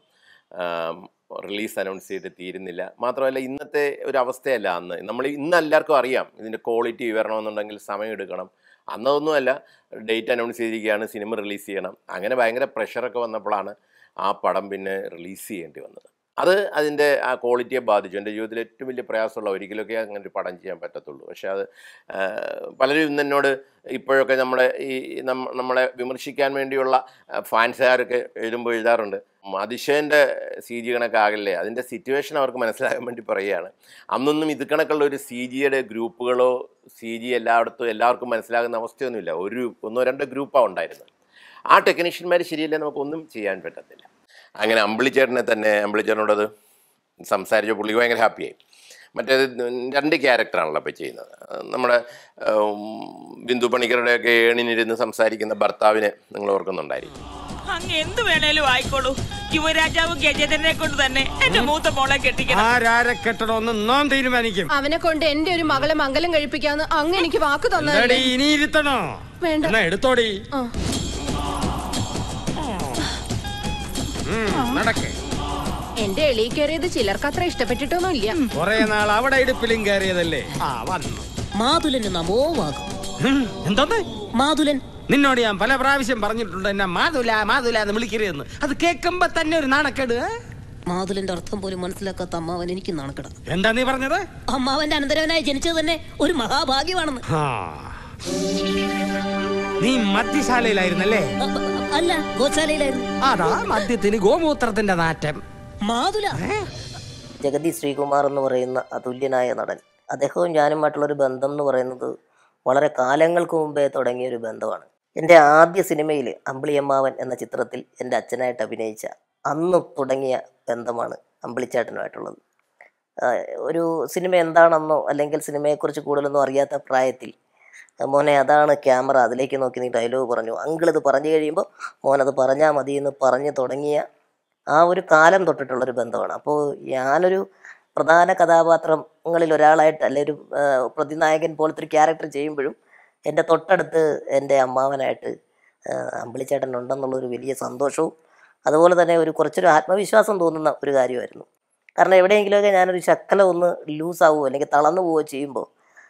റിലീസ് അനൗൺസ് ചെയ്ത് തീരുന്നില്ല മാത്രമല്ല ഇന്നത്തെ ഒരു അവസ്ഥയല്ല അന്ന് നമ്മൾ ഇന്ന് എല്ലാവർക്കും അറിയാം ഇതിൻ്റെ ക്വാളിറ്റി വരണമെന്നുണ്ടെങ്കിൽ സമയം എടുക്കണം അന്നതൊന്നുമല്ല ഡേറ്റ് അനൗൺസ് ചെയ്തിരിക്കുകയാണ് സിനിമ റിലീസ് ചെയ്യണം അങ്ങനെ ഭയങ്കര പ്രഷറൊക്കെ വന്നപ്പോഴാണ് ആ പടം പിന്നെ റിലീസ് ചെയ്യേണ്ടി വന്നത് അത് അതിൻ്റെ ആ ക്വാളിറ്റിയെ ബാധിച്ചു എൻ്റെ ജീവിതത്തിൽ ഏറ്റവും വലിയ പ്രയാസമുള്ള ഒരിക്കലൊക്കെ അങ്ങനെ ഒരു പടം ചെയ്യാൻ പറ്റത്തുള്ളൂ പക്ഷേ അത് ആ, പലരും ഇന്ന് എന്നോട് ഇപ്പോഴൊക്കെ നമ്മുടെ ഈ നമ്മ- നമ്മളെ വിമർശിക്കാൻ വേണ്ടിയുള്ള ഫാൻസുകാരൊക്കെ എഴുതുമ്പോൾ എഴുതാറുണ്ട് അതിശയൻ്റെ സി ജി കണക്കാകില്ലേ അതിൻ്റെ സിറ്റുവേഷൻ അവർക്ക് മനസ്സിലാകാൻ വേണ്ടി പറയുകയാണ് അന്നൊന്നും ഇത് കണക്കുള്ള ഒരു സി ജിയുടെ ഗ്രൂപ്പുകളോ സി ജി എല്ലായിടത്തും എല്ലാവർക്കും മനസ്സിലാകുന്ന അവസ്ഥയൊന്നുമില്ല ഒരു ഒന്നോ രണ്ടോ ഗ്രൂപ്പാണ് ഉണ്ടായിരുന്നത് ആ ടെക്നീഷ്യന്മാർ ശരിയല്ലേ നമുക്കൊന്നും ചെയ്യാൻ പറ്റത്തില്ല അങ്ങനെ അമ്പിളിച്ചേട്ടനെ തന്നെ അമ്പിളിച്ചേട്ടനോടത് സംസാരിച്ച പുള്ളി ഭയങ്കര ഹാപ്പിയായി മറ്റേത് രണ്ട് ക്യാരക്ടറാണല്ലോ അപ്പോൾ ചെയ്യുന്നത് നമ്മുടെ ഉം, ബിന്ദു പണിക്കരുടെയൊക്കെ ഏണിനിരുന്ന് സംസാരിക്കുന്ന ഭർത്താവിനെ നിങ്ങൾ ഓർക്കുന്നുണ്ടായിരിക്കും അങ്ങ് എന്ത് വേണേലും ആയിക്കോളൂ യുവരാജാവ് ഗജേന്ദ്രനെ കൊണ്ട് തന്നെ എന്റെ മൂത്ത മോളെ കെട്ടിക്കണം ആരാരെ കെട്ടണമെന്ന് നാം തീരുമാനിക്കും അവനെ കൊണ്ട് എന്റെ ഒരു മകളെ മംഗലം കഴിപ്പിക്കാന്ന് അങ്ങ് എനിക്ക് വാക്ക് എന്താടി തന്നതല്ലേ ഇനി ഇരുത്തണോ വേണ്ട. എന്നാ എടുത്തോടി ആ. ഉം, നടക്ക് എന്റെ എളി കയറിയത് ചിലർക്ക് അത്ര ഇഷ്ടപ്പെട്ടിട്ടൊന്നും ഇല്ല കൊറേ നാൾ അവിടെ ഇടുപ്പിലും കയറിയതല്ലേ ആ വന്നു മാതുലന് നമോവാകും ഉം, എന്തോന്ന് മാതുലൻ നിന്നോട് ഞാൻ പല പ്രാവശ്യം പറഞ്ഞിട്ടുണ്ട് എന്നെ മാതുല മാതുല എന്ന് വിളിക്കരുതെന്ന് അത് കേൾക്കുമ്പോ തന്നെ ഒരു നാണക്കേട് ഏ? മാതുലന്റെ അർത്ഥം പോലും മനസ്സിലാക്കാത്ത അമ്മാവൻ എനിക്ക് നാണക്കെട എന്താ നീ പറഞ്ഞത് അമ്മാവന്റെ അനന്തരവനായി ജനിച്ചത് തന്നെ ഒരു മഹാഭാഗ്യമാണെന്ന് ആ. നീ മദ്യശാലയിലായിരുന്നല്ലേ അ- അ- അല്ല ഗോശാലയിലായിരുന്നു അതാ മദ്യത്തിന് ഗോമൂത്രത്തിന്റെ നാറ്റം മാതുല ജഗതി ശ്രീകുമാർ എന്ന് പറയുന്ന അതുല്യനായ നടൻ അദ്ദേഹവും ഞാനുമായിട്ടുള്ളൊരു ബന്ധം എന്ന് പറയുന്നത് വളരെ കാലങ്ങൾക്ക് മുമ്പേ തുടങ്ങിയ ഒരു ബന്ധമാണ് എൻ്റെ ആദ്യ സിനിമയിൽ അമ്പിളിയമ്മാവൻ എന്ന ചിത്രത്തിൽ എൻ്റെ അച്ഛനായിട്ട് അഭിനയിച്ച അന്ന് തുടങ്ങിയ ബന്ധമാണ് അമ്പിളിച്ചേട്ടനുമായിട്ടുള്ളത് ആഹ് ഒരു സിനിമ എന്താണെന്നോ അല്ലെങ്കിൽ സിനിമയെക്കുറിച്ച് കൂടുതലൊന്നും അറിയാത്ത പ്രായത്തിൽ മോനെ അതാണ് ക്യാമറ അതിലേക്ക് നോക്കി നീ ഡയലോഗ് പറഞ്ഞു അങ്കിൾ ഇത് പറഞ്ഞു കഴിയുമ്പോൾ മോൻ അത് പറഞ്ഞാൽ മതി എന്ന് പറഞ്ഞ് തുടങ്ങിയ ആ ഒരു കാലം തൊട്ടിട്ടുള്ളൊരു ബന്ധമാണ് അപ്പോൾ ഞാനൊരു പ്രധാന കഥാപാത്രങ്ങളിൽ ഒരാളായിട്ട് അല്ലെ ഒരു ആ, പ്രതിനായകൻ പോലത്തെ ഒരു ക്യാരക്ടർ ചെയ്യുമ്പോഴും എൻ്റെ തൊട്ടടുത്ത് എൻ്റെ അമ്മാവനായിട്ട് ആ, അമ്പിളിച്ചേട്ടൻ ഉണ്ടെന്നുള്ളൊരു വലിയ സന്തോഷവും അതുപോലെ തന്നെ ഒരു കുറച്ചൊരു ആത്മവിശ്വാസം തോന്നുന്ന ഒരു കാര്യമായിരുന്നു കാരണം എവിടെയെങ്കിലുമൊക്കെ ഞാനൊരു ശക്കല ഒന്ന് ലൂസാവുകയോ അല്ലെങ്കിൽ തളർന്നു പോവുകയോ ചെയ്യുമ്പോൾ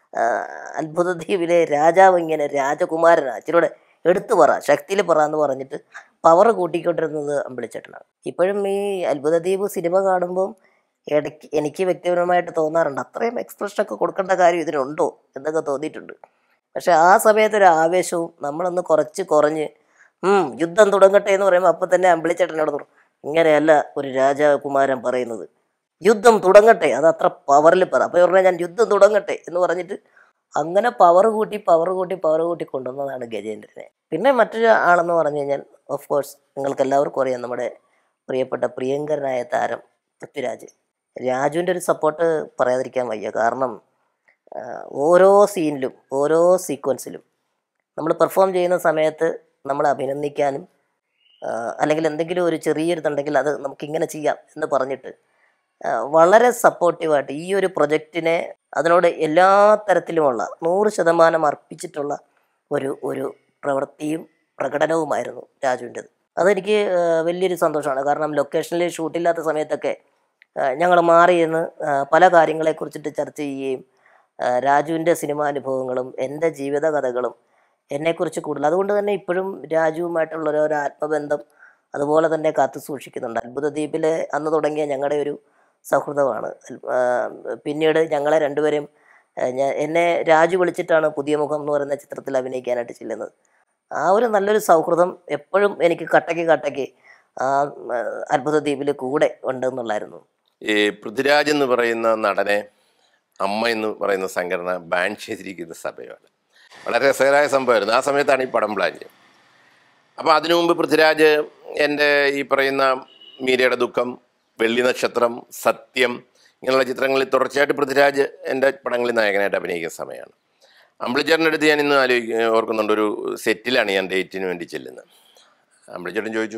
അത്ഭുത ദ്വീപിലെ രാജാവ് ഇങ്ങനെ രാജകുമാരനാണ് ഇച്ചിരൂടെ എടുത്തു പറ ശക്തിയിൽ പറ എന്ന് പറഞ്ഞിട്ട് പവർ കൂട്ടിക്കൊണ്ടിരുന്നത് അമ്പിളിച്ചേട്ടനാണ് ഇപ്പോഴും ഈ അത്ഭുത ദ്വീപ് സിനിമ കാണുമ്പം ഇടയ്ക്ക് എനിക്ക് വ്യക്തിപരമായിട്ട് തോന്നാറുണ്ട് അത്രയും എക്സ്പ്രഷനൊക്കെ കൊടുക്കേണ്ട കാര്യം ഇതിനുണ്ടോ എന്നൊക്കെ തോന്നിയിട്ടുണ്ട് പക്ഷെ ആ സമയത്ത് ഒരു ആവേശവും നമ്മളൊന്ന് കുറച്ച് കുറഞ്ഞ് ഉം, യുദ്ധം തുടങ്ങട്ടെ എന്ന് പറയുമ്പോൾ അപ്പം തന്നെ അമ്പിളിച്ചേട്ടനോട് പറഞ്ഞു ഇങ്ങനെയല്ല ഒരു രാജകുമാരൻ പറയുന്നത് യുദ്ധം തുടങ്ങട്ടെ അത് അത്ര പവറിൽ പറ അപ്പോൾ പറഞ്ഞാൽ ഞാൻ യുദ്ധം തുടങ്ങട്ടെ എന്ന് പറഞ്ഞിട്ട് അങ്ങനെ പവർ കൂട്ടി പവർ കൂട്ടി പവർ കൂട്ടി കൊണ്ടുവന്നതാണ് ഗജേന്ദ്രനെ പിന്നെ മറ്റൊരു ആളെന്ന് പറഞ്ഞു കഴിഞ്ഞാൽ ഓഫ് കോഴ്സ് നിങ്ങൾക്ക് എല്ലാവർക്കും അറിയാം നമ്മുടെ പ്രിയപ്പെട്ട പ്രിയങ്കരനായ താരം പൃഥ്വിരാജ് രാജുവിൻ്റെ ഒരു സപ്പോർട്ട് പറയാതിരിക്കാൻ വയ്യ കാരണം ആ, ഓരോ സീനിലും ഓരോ സീക്വൻസിലും നമ്മൾ പെർഫോം ചെയ്യുന്ന സമയത്ത് നമ്മളെ അഭിനന്ദിക്കാനും ആ, അല്ലെങ്കിൽ എന്തെങ്കിലും ഒരു ചെറിയൊരു ഇതുണ്ടെങ്കിൽ അത് നമുക്കിങ്ങനെ ചെയ്യാം എന്ന് പറഞ്ഞിട്ട് ആ, വളരെ സപ്പോർട്ടീവായിട്ട് ഈ ഒരു പ്രൊജക്റ്റിനെ അതിനോട് എല്ലാ തരത്തിലുമുള്ള നൂറ് ശതമാനം അർപ്പിച്ചിട്ടുള്ള ഒരു ഒരു പ്രവൃത്തിയും പ്രകടനവുമായിരുന്നു രാജുവിൻ്റെത് അതെനിക്ക് ആ, വലിയൊരു സന്തോഷമാണ് കാരണം ലൊക്കേഷനിൽ ഷൂട്ടില്ലാത്ത സമയത്തൊക്കെ ഞങ്ങൾ മാറി നിന്ന് ആ, പല കാര്യങ്ങളെക്കുറിച്ചിട്ട് ചർച്ച ചെയ്യുകയും ആ, രാജുവിൻ്റെ സിനിമാനുഭവങ്ങളും എൻ്റെ ജീവിത കഥകളും എന്നെക്കുറിച്ച് കൂടുതൽ അതുകൊണ്ട് തന്നെ ഇപ്പോഴും രാജുവുമായിട്ടുള്ള ഒരു ഒരു ആത്മബന്ധം അതുപോലെ തന്നെ കാത്തു സൂക്ഷിക്കുന്നുണ്ട് അത്ഭുത ദ്വീപിൽ അന്ന് തുടങ്ങിയ ഞങ്ങളുടെ ഒരു സൗഹൃദമാണ് ആ, പിന്നീട് ഞങ്ങളെ രണ്ടുപേരെയും ആ, ഞാൻ എന്നെ രാജു വിളിച്ചിട്ടാണ് പുതിയ മുഖം എന്ന് പറയുന്ന ചിത്രത്തിൽ അഭിനയിക്കാനായിട്ട് ചെല്ലുന്നത് ആ ഒരു നല്ലൊരു സൗഹൃദം എപ്പോഴും എനിക്ക് കട്ടയ്ക്ക് കട്ടയ്ക്ക് ആ ആ, അത്ഭുത ദ്വീപിൽ കൂടെ ഉണ്ടെന്നുള്ളായിരുന്നു ഈ പൃഥ്വിരാജ് എന്ന് പറയുന്ന നടനെ അമ്മ എന്ന് പറയുന്ന സംഘടന ബാൻ ചെയ്തിരിക്കുന്ന സഭയാണ് വളരെ രസകരമായ സംഭവമായിരുന്നു ആ സമയത്താണ് ഈ പടം പ്ലാൻ ചെയ്യുന്നത് അപ്പോൾ അതിനു മുമ്പ് പൃഥ്വിരാജ് എൻ്റെ ഈ പറയുന്ന മീരയുടെ ദുഃഖം വെള്ളി നക്ഷത്രം സത്യം ഇങ്ങനെയുള്ള ചിത്രങ്ങളിൽ തുടർച്ചയായിട്ട് പൃഥ്വിരാജ് എൻ്റെ പടങ്ങളിൽ നായകനായിട്ട് അഭിനയിക്കുന്ന സമയമാണ് അമ്പിളിച്ചേട്ടൻ്റെ അടുത്ത് ഞാൻ ഇന്ന് ആലോചിക്ക ഓർക്കുന്നുണ്ട് ഒരു സെറ്റിലാണ് ഞാൻ ഡേറ്റിന് വേണ്ടി ചെല്ലുന്നത് അമ്പിളിച്ചേട്ടൻ ചോദിച്ചു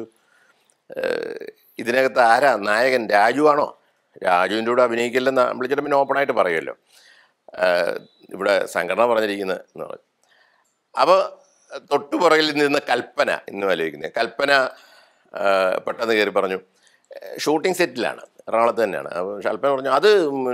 "ഏഹ്, ഇതിനകത്ത് ആരാ നായകൻ രാജു ആണോ രാജുവിൻ്റെ കൂടെ അഭിനയിക്കില്ലെന്ന് അമ്പിളിച്ചേട്ടൻ പിന്നെ ഓപ്പണായിട്ട് പറയുമല്ലോ ഏഹ്, ഇവിടെ സംഘടന പറഞ്ഞിരിക്കുന്നത് എന്ന് പറഞ്ഞു അപ്പോൾ തൊട്ടു പുറകിൽ നിന്ന കൽപ്പന ഇന്നും ആലോചിക്കുന്നത് കൽപ്പന ആ, പെട്ടെന്ന് കയറി പറഞ്ഞു ഷൂട്ടിംഗ് സെറ്റിലാണ് എറണാകുളത്ത് തന്നെയാണ് അപ്പോൾ കൽപ്പന പറഞ്ഞു അത്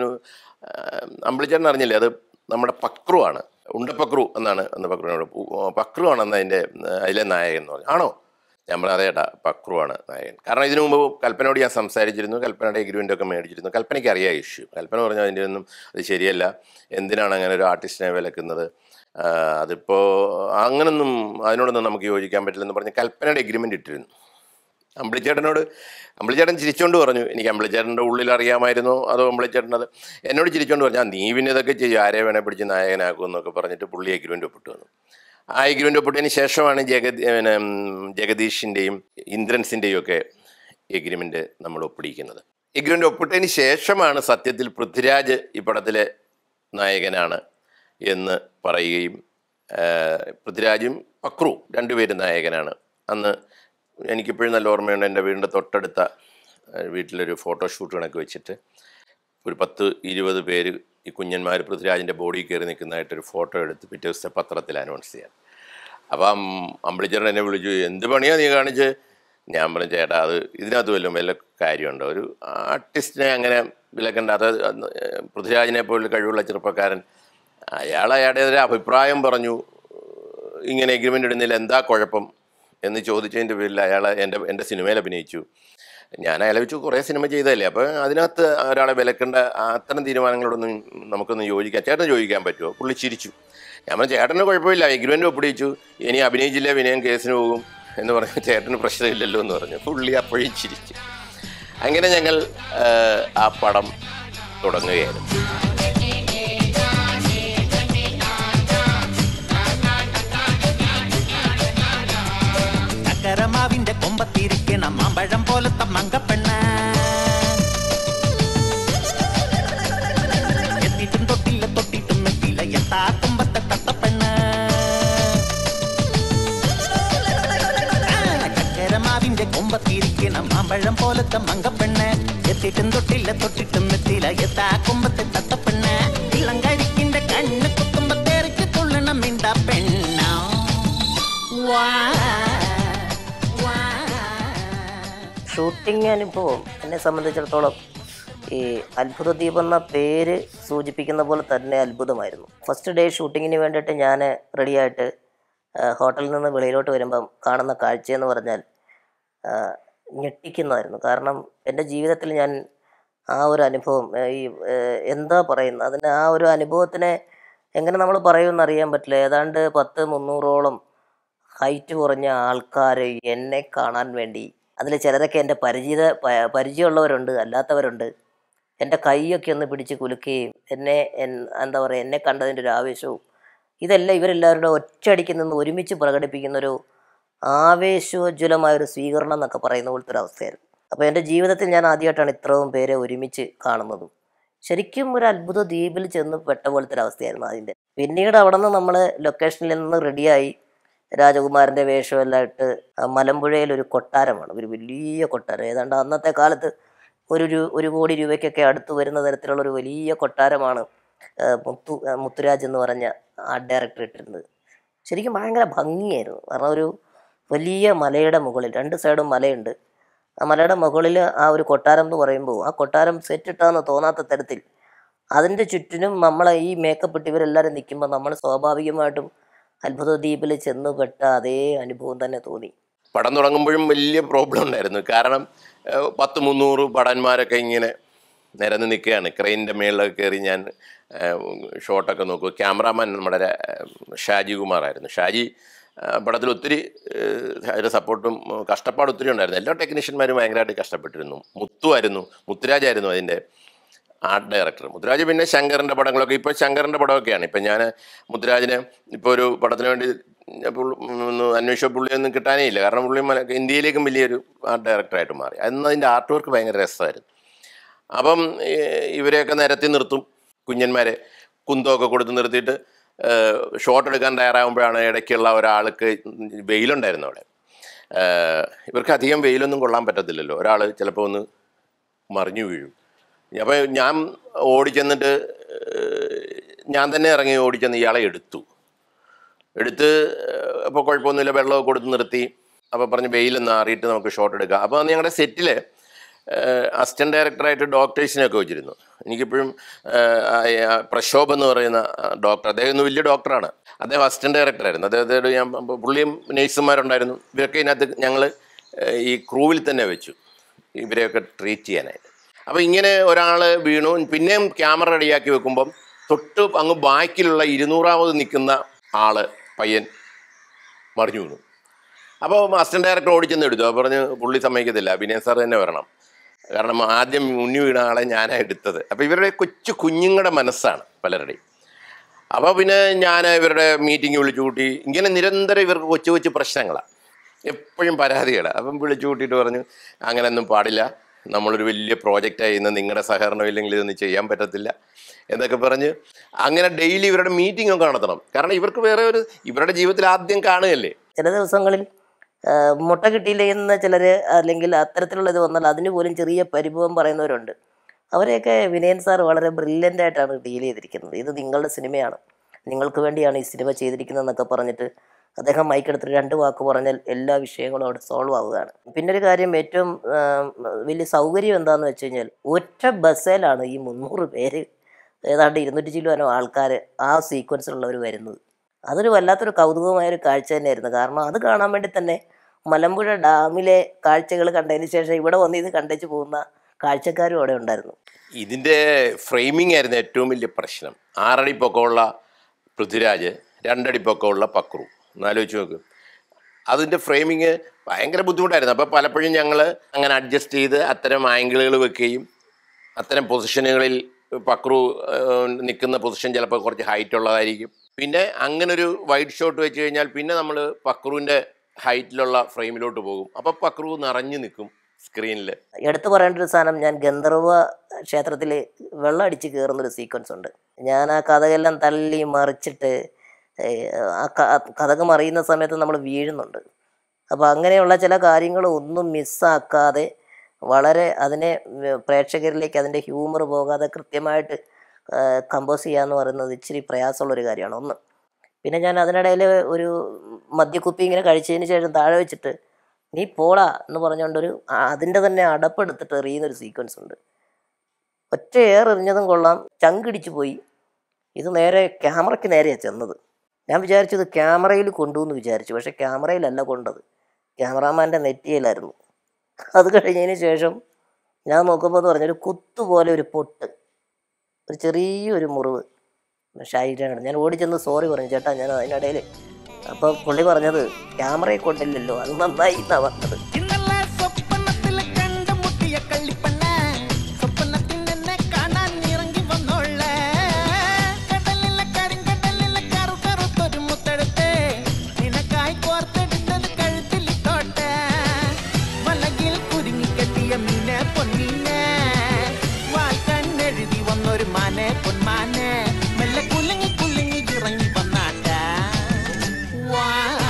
അമ്പിളിച്ചേട്ടൻ അറിഞ്ഞില്ലേ അത് നമ്മുടെ പക്രു ആണ് ഉണ്ടപ്പക്രു എന്നാണ് അന്ന് പക്രുവിനോട് പക്രു ആണ് അന്ന് അതിൻ്റെ അതിലെ നായകൻ എന്ന് പറഞ്ഞു ആണോ ഞാൻ പറഞ്ഞു അതേ ഏട്ടാ പക്രു ആണ് നായകൻ കാരണം ഇതിനു മുമ്പ് കൽപ്പനയോട് ഞാൻ സംസാരിച്ചിരുന്നു കൽപ്പനയുടെ എഗ്രിമെൻ്റ് ഒക്കെ മേടിച്ചിരുന്നു കൽപ്പനയ്ക്ക് അറിയാം ഇഷ്യൂ കൽപ്പന പറഞ്ഞു അതിൻ്റെ ഒന്നും അത് ശരിയല്ല എന്തിനാണ് അങ്ങനെ ഒരു ആർട്ടിസ്റ്റിനെ വിലക്കുന്നത് ആ, അതിപ്പോൾ അങ്ങനൊന്നും അതിനോടൊന്നും നമുക്ക് യോജിക്കാൻ പറ്റില്ലെന്ന് പറഞ്ഞ് കൽപ്പനയുടെ എഗ്രിമെൻ്റ് ഇട്ടിരുന്നു അമ്പിളിച്ചേട്ടനോട് അമ്പിളിച്ചേട്ടൻ ചിരിച്ചോണ്ട് പറഞ്ഞു എനിക്ക് അമ്പിളിച്ചേട്ടൻ്റെ ഉള്ളിൽ അറിയാമായിരുന്നു അതോ അമ്പിളിച്ചേട്ടൻ അത് എന്നോട് ചിരിച്ചോണ്ട് പറഞ്ഞു ആ നീ പിന്നെ ഇതൊക്കെ ചെയ്യും ആരെ വേണേൽ പിടിച്ച് നായകനാക്കും എന്നൊക്കെ പറഞ്ഞിട്ട് പുള്ളി എഗ്രിമെൻ്റ് ഒപ്പിട്ട് വന്നു ആ എഗ്രിമെൻ്റ് ഒപ്പിട്ടതിന് ശേഷമാണ് ജഗതി പിന്നെ ഉം, ജഗദീഷിൻ്റെയും ഇന്ദ്രൻസിൻ്റെയും ഒക്കെ എഗ്രിമെൻ്റ് നമ്മൾ ഒപ്പിടിക്കുന്നത് എഗ്രിമെൻ്റ് ഒപ്പിട്ടതിന് ശേഷമാണ് സത്യത്തിൽ പൃഥ്വിരാജ് ഈ പടത്തിലെ നായകനാണ് എന്ന് പറയുകയും ആ, പൃഥ്വിരാജും പക്രു രണ്ടുപേരും നായകനാണ് അന്ന് എനിക്കിപ്പോഴും നല്ല ഓർമ്മയുണ്ട് എൻ്റെ വീടിൻ്റെ തൊട്ടടുത്ത ആ, വീട്ടിലൊരു ഫോട്ടോഷൂട്ട് കണക്ക് വെച്ചിട്ട് ഒരു പത്ത് ഇരുപത് പേര് ഈ കുഞ്ഞന്മാർ പൃഥ്വിരാജിൻ്റെ ബോഡി കയറി നിൽക്കുന്നതായിട്ടൊരു ഫോട്ടോ എടുത്ത് പിറ്റേ ദിവസത്തെ പത്രത്തിൽ അനൗൺസ് ചെയ്യാൻ അപ്പം അമ്പിളിച്ചേട്ടൻ എന്നെ വിളിച്ചു എന്ത് പണിയാ നീ കാണിച്ച് ഞാൻ പറഞ്ഞു ചേട്ടാ അത് ഇതിനകത്ത് വല്ലതും വല്ല കാര്യമുണ്ടോ ഒരു ആർട്ടിസ്റ്റിനെ അങ്ങനെ വിലക്കണ്ട അത് അന്ന് പൃഥ്വിരാജിനെ പോലെ കഴിവുള്ള ചെറുപ്പക്കാരൻ അയാൾ അയാളുടെ അഭിപ്രായം പറഞ്ഞു ഇങ്ങനെ എഗ്രിമെൻ്റ് ഇടുന്നതിൽ എന്താ കുഴപ്പം എന്ന് ചോദിച്ചതിൻ്റെ പേരിൽ അയാൾ എൻ്റെ എൻ്റെ സിനിമയിൽ അഭിനയിച്ചു ഞാൻ അയാളെ വെച്ച് കുറേ സിനിമ ചെയ്തതല്ലേ അപ്പോൾ അതിനകത്ത് ഒരാളെ വിലക്കേണ്ട അത്തരം തീരുമാനങ്ങളോടൊന്നും നമുക്കൊന്നും യോജിക്കാം ചേട്ടന് ചോദിക്കാൻ പറ്റുമോ പുള്ളി ചിരിച്ചു ഞാൻ പറഞ്ഞു ചേട്ടന് കുഴപ്പമില്ല എഗ്രിമെൻ്റ് ഒപ്പിടിച്ചു ഇനി അഭിനയിച്ചില്ല വിനയം കേസിന് പോകും എന്ന് പറഞ്ഞു ചേട്ടന് പ്രശ്നമില്ലല്ലോ എന്ന് പറഞ്ഞു പുള്ളി അപ്പോഴും ചിരിച്ചു അങ്ങനെ ഞങ്ങൾ ആ, ആ പടം തുടങ്ങുകയായിരുന്നു ചക്കരമാവിന്റെ കൊമ്പത്തിരിക്കണം മാമ്പഴം പോലത്തെ മങ്കപ്പെണ്ണ് എത്തിയിട്ടും തൊട്ടില്ല തൊട്ടിട്ടും എത്തിയില്ല എത്താ കുമ്പത്തെ തത്തപ്പെണ്ണ് ആ, ചക്കരമാവിന്റെ കൊമ്പത്തിരിക്കണം മാമ്പഴം പോലത്തെ മങ്കപ്പെണ്ണ് എത്തിയിട്ടും തൊട്ടില്ല തൊട്ടിട്ടും എത്തിയില്ല എത്താ കുമ്പത്തെ തത്തപ്പെണ്ണ് ഇളങ്കരിക്കിന്റെ കണ്ണ് കുത്തുമ്പത്തേറിക്ക് തുള്ളണം മിണ്ട പെണ്ണ വാ വാ ഷൂട്ടിംഗ് അനുഭവം എന്നെ സംബന്ധിച്ചിടത്തോളം ഈ അത്ഭുത ദ്വീപ് എന്ന പേര് സൂചിപ്പിക്കുന്ന പോലെ തന്നെ അത്ഭുതമായിരുന്നു ഫസ്റ്റ് ഡേ ഷൂട്ടിങ്ങിന് വേണ്ടിയിട്ട് ഞാൻ റെഡിയായിട്ട് ഹോട്ടലിൽ നിന്ന് വെളിയിലോട്ട് വരുമ്പം കാണുന്ന കാഴ്ചയെന്ന് പറഞ്ഞാൽ ആ, ഞെട്ടിക്കുന്നതായിരുന്നു കാരണം എൻ്റെ ജീവിതത്തിൽ ഞാൻ ആ ഒരു അനുഭവം ഏ, ഈ ഏ, എന്താ പറയുന്നത് അതിന് ആ ഒരു അനുഭവത്തിനെ എങ്ങനെ നമ്മൾ പറയുമെന്ന് അറിയാൻ പറ്റില്ല ഏതാണ്ട് പത്ത് മുന്നൂറോളം ഹൈറ്റ് കുറഞ്ഞ ആൾക്കാർ എന്നെ കാണാൻ വേണ്ടി അതിൽ ചിലരൊക്കെ എൻ്റെ പരിചിത പ- പരിചയമുള്ളവരുണ്ട് അല്ലാത്തവരുണ്ട് എൻ്റെ കൈയൊക്കെ ഒന്ന് പിടിച്ച് കുലുക്കുകയും എന്നെ എൻ- എന്താ പറയുക എന്നെ കണ്ടതിൻ്റെ ഒരു ആവേശവും ഇതെല്ലാം ഇവരെല്ലാവരുടെ ഒറ്റയടിക്ക് നിന്ന് ഒരുമിച്ച് പ്രകടിപ്പിക്കുന്ന ഒരു ആവേശോജ്വലമായ ഒരു സ്വീകരണം എന്നൊക്കെ പറയുന്ന പോലത്തെ ഒരു അവസ്ഥയായിരുന്നു അപ്പോൾ എൻ്റെ ജീവിതത്തിൽ ഞാൻ ആദ്യമായിട്ടാണ് ഇത്രയും പേരെ ഒരുമിച്ച് കാണുന്നതും ശരിക്കും ഒരു അത്ഭുത ദ്വീപിൽ ചെന്ന് പെട്ട പോലത്തെ ഒരു അവസ്ഥയായിരുന്നു അതിൻ്റെ പിന്നീട് അവിടെ നിന്ന് നമ്മൾ ലൊക്കേഷനിൽ നിന്ന് റെഡിയായി രാജകുമാരൻ്റെ വേഷമെല്ലാം ഇട്ട് ആ മലമ്പുഴയിൽ ഒരു കൊട്ടാരമാണ് ഒരു വലിയ കൊട്ടാരം ഏതാണ്ട് അന്നത്തെ കാലത്ത് ഒരു രു ഒരു കോടി രൂപയ്ക്കൊക്കെ അടുത്ത് വരുന്ന തരത്തിലുള്ള ഒരു വലിയ കൊട്ടാരമാണ് ആ, മുത്തു ആ, മുത്തുരാജ് എന്ന് പറഞ്ഞ ആർട്ട് ഡയറക്ടർ ഇട്ടിരുന്നത് ശരിക്കും ഭയങ്കര ഭംഗിയായിരുന്നു കാരണം ഒരു വലിയ മലയുടെ മുകളിൽ രണ്ട് സൈഡും മലയുണ്ട് ആ മലയുടെ മുകളിൽ ആ ഒരു കൊട്ടാരം എന്ന് പറയുമ്പോൾ ആ കൊട്ടാരം സെറ്റിട്ടാന്ന് തോന്നാത്ത തരത്തിൽ അതിൻ്റെ ചുറ്റിനും നമ്മളെ ഈ മേക്കപ്പ് ഇട്ട് ഇവരെല്ലാവരും നിൽക്കുമ്പോൾ നമ്മൾ സ്വാഭാവികമായിട്ടും അത്ഭുത ദ്വീപിൽ ചെന്ന് പെട്ട അതേ അനുഭവം തന്നെ തോന്നി പടം തുടങ്ങുമ്പോഴും വലിയ പ്രോബ്ലം ഉണ്ടായിരുന്നു കാരണം ഏഹ്, പത്ത് മുന്നൂറ് പടന്മാരൊക്കെ ഇങ്ങനെ നിരന്ന് നിൽക്കുകയാണ് ക്രെയിനിൻ്റെ മേളിലൊക്കെ കയറി ഞാൻ ഏഹ്, ഷോട്ടൊക്കെ നോക്കും ക്യാമറാമാൻ നമ്മുടെ ര- ഷാജി കുമാറായിരുന്നു ഷാജി ഏഹ്, പടത്തിൽ ഒത്തിരി ഏഹ്, അതിൻ്റെ സപ്പോർട്ടും ഏഹ്, കഷ്ടപ്പാട് ഒത്തിരി ഉണ്ടായിരുന്നു എല്ലാ ടെക്നീഷ്യന്മാരും ഭയങ്കരമായിട്ട് കഷ്ടപ്പെട്ടിരുന്നു മുത്തുവായിരുന്നു മുത്തുരാജായിരുന്നു അതിൻ്റെ ആർട്ട് ഡയറക്ടർ മുത്തുരാജ് പിന്നെ ശങ്കറിൻ്റെ പടങ്ങളൊക്കെ ഇപ്പോൾ ശങ്കറിൻ്റെ പടമൊക്കെയാണ് ഇപ്പം ഞാൻ മുത്തുരാജിനെ ഇപ്പോൾ ഒരു പടത്തിന് വേണ്ടി പുള്ളി- ഒന്ന് അന്വേഷിച്ച പുള്ളിയൊന്നും കിട്ടാനേ ഇല്ല കാരണം പുള്ളി മല- ഇന്ത്യയിലേക്കും വലിയൊരു ആർട്ട് ഡയറക്ടറായിട്ട് മാറി അന്ന് അതിൻ്റെ ആർട്ട് വർക്ക് ഭയങ്കര രസമായിരുന്നു അപ്പം ഈ ഇവരെയൊക്കെ നിരത്തി നിർത്തും കുഞ്ഞന്മാരെ കുന്തമൊക്കെ കൊടുത്ത് നിർത്തിയിട്ട് ഷോട്ട് എടുക്കാൻ തയ്യാറാകുമ്പോഴാണ് ഇടയ്ക്കുള്ള ഒരാൾക്ക് വെയിലുണ്ടായിരുന്നു അവിടെ ഏഹ് ഇവർക്ക് അധികം വെയിലൊന്നും കൊള്ളാൻ പറ്റത്തില്ലല്ലോ ഒരാൾ ചിലപ്പോൾ ഒന്ന് മറിഞ്ഞു വീഴും അപ്പോൾ ഞാൻ ഓടിച്ചെന്നിട്ട് ഏഹ് ഞാൻ തന്നെ ഇറങ്ങി ഓടിച്ചെന്ന് ഇയാളെ എടുത്തു എടുത്ത് അപ്പോൾ കുഴപ്പമൊന്നുമില്ല വെള്ളമൊക്കെ കൊടുത്ത് നിർത്തി അപ്പോൾ പറഞ്ഞ് വെയിലൊന്ന് ആറിയിട്ട് നമുക്ക് ഷോട്ട് എടുക്കാം അപ്പോൾ അന്ന് ഞങ്ങളുടെ സെറ്റിൽ അസിസ്റ്റൻറ്റ് ഡയറക്ടറായിട്ട് ഡോക്ടേഴ്സിനെയൊക്കെ വെച്ചിരുന്നു എനിക്കിപ്പോഴും ഏഹ്, ആ, ആ, പ്രക്ഷോഭ് എന്ന് പറയുന്ന ആ, ഡോക്ടർ അദ്ദേഹം ഇന്ന് വലിയ ഡോക്ടറാണ് അദ്ദേഹം അസിസ്റ്റൻറ്റ് ഡയറക്ടറായിരുന്നു അദ്ദേഹത്തോട് ഞാൻ അപ്പോൾ പുള്ളിയും നേഴ്സുമാരുണ്ടായിരുന്നു ഇവരൊക്കെ ഇതിനകത്ത് ഞങ്ങൾ ഈ ക്രൂവിൽ തന്നെ വെച്ചു ഇവരെയൊക്കെ ട്രീറ്റ് ചെയ്യാനായിട്ട് അപ്പോൾ ഇങ്ങനെ ഒരാൾ വീണു പിന്നെയും ക്യാമറ റെഡിയാക്കി വെക്കുമ്പം തൊട്ട് അങ്ങ് ബാക്കിലുള്ള ഇരുന്നൂറാമത് നിൽക്കുന്ന ആള് പയ്യൻ മറിഞ്ഞു വീണു അപ്പോൾ അസിസ്റ്റന്റ് ഡയറക്ടർ ഓടിച്ചെന്ന് എടുത്തു അപ്പോൾ പറഞ്ഞ് പുള്ളി സമ്മതിക്കത്തില്ല അഭിനയ സാർ തന്നെ വരണം കാരണം ആദ്യം ഉണ്ണി വീണ ആളെ ഞാനാണ് എടുത്തത് അപ്പോൾ ഇവരുടെ കൊച്ചു കുഞ്ഞുങ്ങളുടെ മനസ്സാണ് പലരുടെയും അപ്പോൾ പിന്നെ ഞാൻ ഇവരുടെ മീറ്റിംഗ് വിളിച്ചു കൂട്ടി ഇങ്ങനെ നിരന്തരം ഇവർക്ക് കൊച്ചു കൊച്ചു പ്രശ്നങ്ങളാണ് എപ്പോഴും പരാതികളാണ് അപ്പം വിളിച്ചു കൂട്ടിയിട്ട് പറഞ്ഞു അങ്ങനെയൊന്നും പാടില്ല നമ്മളൊരു വലിയ പ്രോജക്റ്റായി ഇന്ന് നിങ്ങളുടെ സഹകരണം ഇല്ലെങ്കിൽ ഇതൊന്നും ചെയ്യാൻ പറ്റത്തില്ല എന്നൊക്കെ പറഞ്ഞ് അങ്ങനെ ഡെയിലി ഇവരുടെ മീറ്റിംഗ് ഒക്കെ നടത്തണം കാരണം ഇവർക്ക് വേറെ ഒരു ഇവരുടെ ജീവിതത്തിൽ ആദ്യം കാണുകയല്ലേ ചില ദിവസങ്ങളിൽ ആ, മുട്ട കിട്ടിയില്ലെന്ന് ചിലർ അല്ലെങ്കിൽ അത്തരത്തിലുള്ള ഇത് വന്നാൽ അതിന് പോലും ചെറിയ പരിഭവം പറയുന്നവരുണ്ട് അവരെയൊക്കെ വിനയൻ സാർ വളരെ ബ്രില്യൻ്റ് ആയിട്ടാണ് ഡീൽ ചെയ്തിരിക്കുന്നത് ഇത് നിങ്ങളുടെ സിനിമയാണ് നിങ്ങൾക്ക് വേണ്ടിയാണ് ഈ സിനിമ ചെയ്തിരിക്കുന്നതെന്നൊക്കെ പറഞ്ഞിട്ട് അദ്ദേഹം മൈക്കെടുത്തിട്ട് രണ്ട് വാക്ക് പറഞ്ഞാൽ എല്ലാ വിഷയങ്ങളും അവിടെ സോൾവ് ആവുകയാണ് പിന്നെ ഒരു കാര്യം ഏറ്റവും ആ, വലിയ സൗകര്യം എന്താണെന്ന് വെച്ച് കഴിഞ്ഞാൽ ഒറ്റ ബസ്സിലാണ് ഈ മുന്നൂറ് പേര് ഏതാണ്ട് ഇരുന്നൂറ്റി ചില്ലുവാനോ ആൾക്കാർ ആ സീക്വൻസിലുള്ളവർ വരുന്നത് അതൊരു വല്ലാത്തൊരു കൗതുകമായ ഒരു കാഴ്ച തന്നെയായിരുന്നു കാരണം അത് കാണാൻ വേണ്ടി തന്നെ മലമ്പുഴ ഡാമിലെ കാഴ്ചകൾ കണ്ടതിന് ശേഷം ഇവിടെ വന്ന് ഇത് കണ്ടേച്ച് പോകുന്ന കാഴ്ചക്കാരും അവിടെ ഉണ്ടായിരുന്നു ഇതിൻ്റെ ഫ്രെയിമിംഗ് ആയിരുന്നു ഏറ്റവും വലിയ പ്രശ്നം ആറടി പൊക്കമുള്ള പൃഥ്വിരാജ് രണ്ടടി പൊക്കമുള്ള പക്രു എന്നാലോചിച്ച് നോക്ക് അതിൻ്റെ ഫ്രെയിമിങ് ഭയങ്കര ബുദ്ധിമുട്ടായിരുന്നു അപ്പോൾ പലപ്പോഴും ഞങ്ങൾ അങ്ങനെ അഡ്ജസ്റ്റ് ചെയ്ത് അത്തരം ആംഗിളുകൾ വെക്കുകയും അത്തരം പൊസിഷനുകളിൽ പക്രു നിൽക്കുന്ന പൊസിഷൻ ചിലപ്പോൾ കുറച്ച് ഹൈറ്റ് ഉള്ളതായിരിക്കും പിന്നെ അങ്ങനെ ഒരു വൈഡ് ഷോട്ട് വെച്ച് കഴിഞ്ഞാൽ പിന്നെ നമ്മൾ പക്രുവിൻ്റെ ഹൈറ്റിലുള്ള ഫ്രെയിമിലോട്ട് പോകും അപ്പോൾ പക്രു നിറഞ്ഞു നിൽക്കും സ്ക്രീനിൽ എടുത്തു പറയേണ്ട ഒരു സാധനം ഞാൻ ഗന്ധർവ ക്ഷേത്രത്തിൽ വെള്ളം അടിച്ച് കയറുന്നൊരു സീക്വൻസ് ഉണ്ട് ഞാൻ ആ കഥകെല്ലാം തള്ളി മറിച്ചിട്ട് ഏഹ്, ആ ക- ആ കഥക് മറിയുന്ന സമയത്ത് നമ്മൾ വീഴുന്നുണ്ട് അപ്പോൾ അങ്ങനെയുള്ള ചില കാര്യങ്ങൾ ഒന്നും മിസ്സാക്കാതെ വളരെ അതിനെ വ- പ്രേക്ഷകരിലേക്ക് അതിൻ്റെ ഹ്യൂമർ പോകാതെ കൃത്യമായിട്ട് കമ്പോസ് ചെയ്യുക എന്ന് പറയുന്നത് ഇച്ചിരി പ്രയാസമുള്ളൊരു കാര്യമാണ് ഒന്ന് പിന്നെ ഞാൻ അതിനിടയിൽ ഒരു മദ്യക്കുപ്പി ഇങ്ങനെ കഴിച്ചതിന് ശേഷം താഴെ വെച്ചിട്ട് നീ പോടാ എന്ന് പറഞ്ഞുകൊണ്ടൊരു ആ- അതിൻ്റെ തന്നെ അടപ്പെടുത്തിട്ട് എറിയുന്നൊരു സീക്വൻസ് ഉണ്ട് ഒറ്റ ഏർ എറിഞ്ഞതും കൊള്ളാം ചങ്കിടിച്ചു പോയി ഇത് നേരെ ക്യാമറയ്ക്ക് നേരെയാണ് ചെന്നത് ഞാൻ വിചാരിച്ചത് ക്യാമറയിൽ കൊണ്ടുവന്ന് വിചാരിച്ചു പക്ഷെ ക്യാമറയിലല്ല കൊണ്ടത് ക്യാമറാമാൻ്റെ നെറ്റിയിലായിരുന്നു അത് കഴിഞ്ഞതിന് ശേഷം ഞാൻ നോക്കുമ്പോൾ എന്ന് പറഞ്ഞൊരു കുത്തുപോലെ ഒരു പൊട്ട് ഒരു ചെറിയൊരു മുറിവ് ഷായിട്ടാണ് ഞാൻ ഓടിച്ചെന്ന് സോറി പറഞ്ഞു ചേട്ടാ ഞാൻ അതിനിടയിൽ അപ്പോൾ പുള്ളി പറഞ്ഞത് ക്യാമറയിൽ കൊണ്ടില്ലല്ലോ അത് നന്നായി എന്നാണ് പറഞ്ഞത് ഇന്നലെ സ്വപ്നത്തില് കണ്ടുമുട്ടിയ കള്ളിപ്പെണ്ണ്. സ്വപ്നത്തിൽ നിന്നെ കാണാൻ ഇറങ്ങി വന്നോളെ. കടലിലെ കരിങ്കടലിലെ കറുകറുത്തൊരു മുത്തെടുത്ത് നിനക്കായി കോർത്തെടുത്തത് കഴുത്തിലിട്ടോട്ടെ. വലയിൽ കുരുങ്ങിക്കെട്ടിയ മീനെ പൊന്നീനെ. വാൽ കണ്ണെഴുതി വന്നൊരു മാനെ പൊന്മാനെ. മെല്ലെ കുലുങ്ങി കുലുങ്ങി ഇറങ്ങി വന്നാട്ടെ. വാ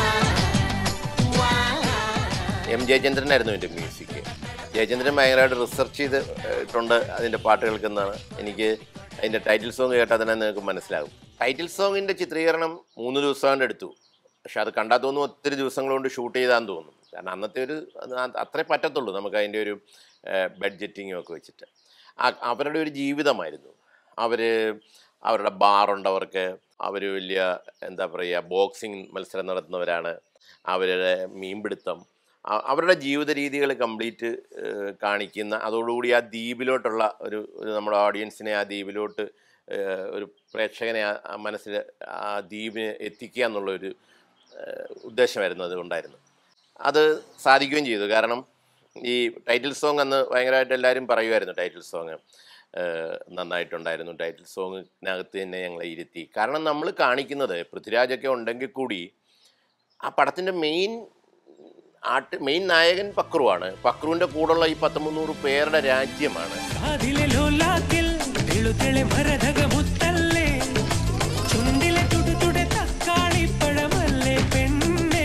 വാ എം ജയചന്ദ്രനായിരുന്നു എൻ്റെ മ്യൂസിക് ജയചന്ദ്രൻ ഭയങ്കരമായിട്ട് റിസർച്ച് ചെയ്ത് ഇട്ടുണ്ട് അതിൻ്റെ പാട്ട് കേൾക്കുന്നതാണ് എനിക്ക് അതിൻ്റെ ടൈറ്റിൽ സോങ് കേട്ടാൽ തന്നെ നിങ്ങൾക്ക് മനസ്സിലാകും ടൈറ്റിൽ സോങ്ങിൻ്റെ ചിത്രീകരണം മൂന്ന് ദിവസം കൊണ്ട് എടുത്തു പക്ഷെ അത് കണ്ടാൽ തോന്നുന്നു ഒത്തിരി ദിവസങ്ങൾ കൊണ്ട് ഷൂട്ട് ചെയ്താന്ന് തോന്നുന്നു കാരണം അന്നത്തെ ഒരു അത് ആ- അത്രേ പറ്റത്തുള്ളൂ നമുക്ക് അതിൻ്റെ ഒരു ബഡ്ജറ്റിങ്ങും ഒക്കെ വെച്ചിട്ട് ആ- അവരുടെ ഒരു ജീവിതമായിരുന്നു അവർ അവരുടെ ബാറുണ്ടവർക്ക് അവർ വലിയ എന്താ പറയുക ബോക്സിങ് മത്സരം നടത്തുന്നവരാണ് അവരുടെ മീൻപിടുത്തം അ- അവരുടെ ജീവിത രീതികൾ കംപ്ലീറ്റ് കാണിക്കുന്ന അതോടുകൂടി ആ ദ്വീപിലോട്ടുള്ള ഒരു ഒരു നമ്മുടെ ഓഡിയൻസിനെ ആ ദ്വീപിലോട്ട് ഏഹ്, ഒരു പ്രേക്ഷകനെ ആ- ആ മനസ്സിൽ ആ ദ്വീപിനെ എത്തിക്കുക എന്നുള്ളൊരു ഏഹ്, ഉദ്ദേശമായിരുന്നു അതുകൊണ്ടായിരുന്നു അത് സാധിക്കുകയും ചെയ്തു കാരണം ഈ ടൈറ്റിൽ സോങ് അന്ന് ഭയങ്കരമായിട്ട് എല്ലാവരും പറയുമായിരുന്നു ടൈറ്റിൽ സോങ് നന്നായിട്ടുണ്ടായിരുന്നു ടൈറ്റിൽ സോങ്ങിനകത്ത് തന്നെ ഞങ്ങളെ ഇരുത്തി കാരണം നമ്മൾ കാണിക്കുന്നത് പൃഥ്വിരാജൊക്കെ ഉണ്ടെങ്കിൽ കൂടി ആ പടത്തിൻ്റെ മെയിൻ ആട്ട് മെയിൻ നായകൻ പക്രുവാണ് പക്രുവിൻ്റെ കൂടെയുള്ള ഈ പത്ത് മുന്നൂറ് പേരുടെ രാജ്യമാണ് കാതിലെ ലോലാക്കിൽ തെളുതെളെ ഭരതക മുത്തല്ലേ ചുണ്ടിലെ തുടുതുടെ തക്കാളി പഴമല്ലേ പെണ്ണേ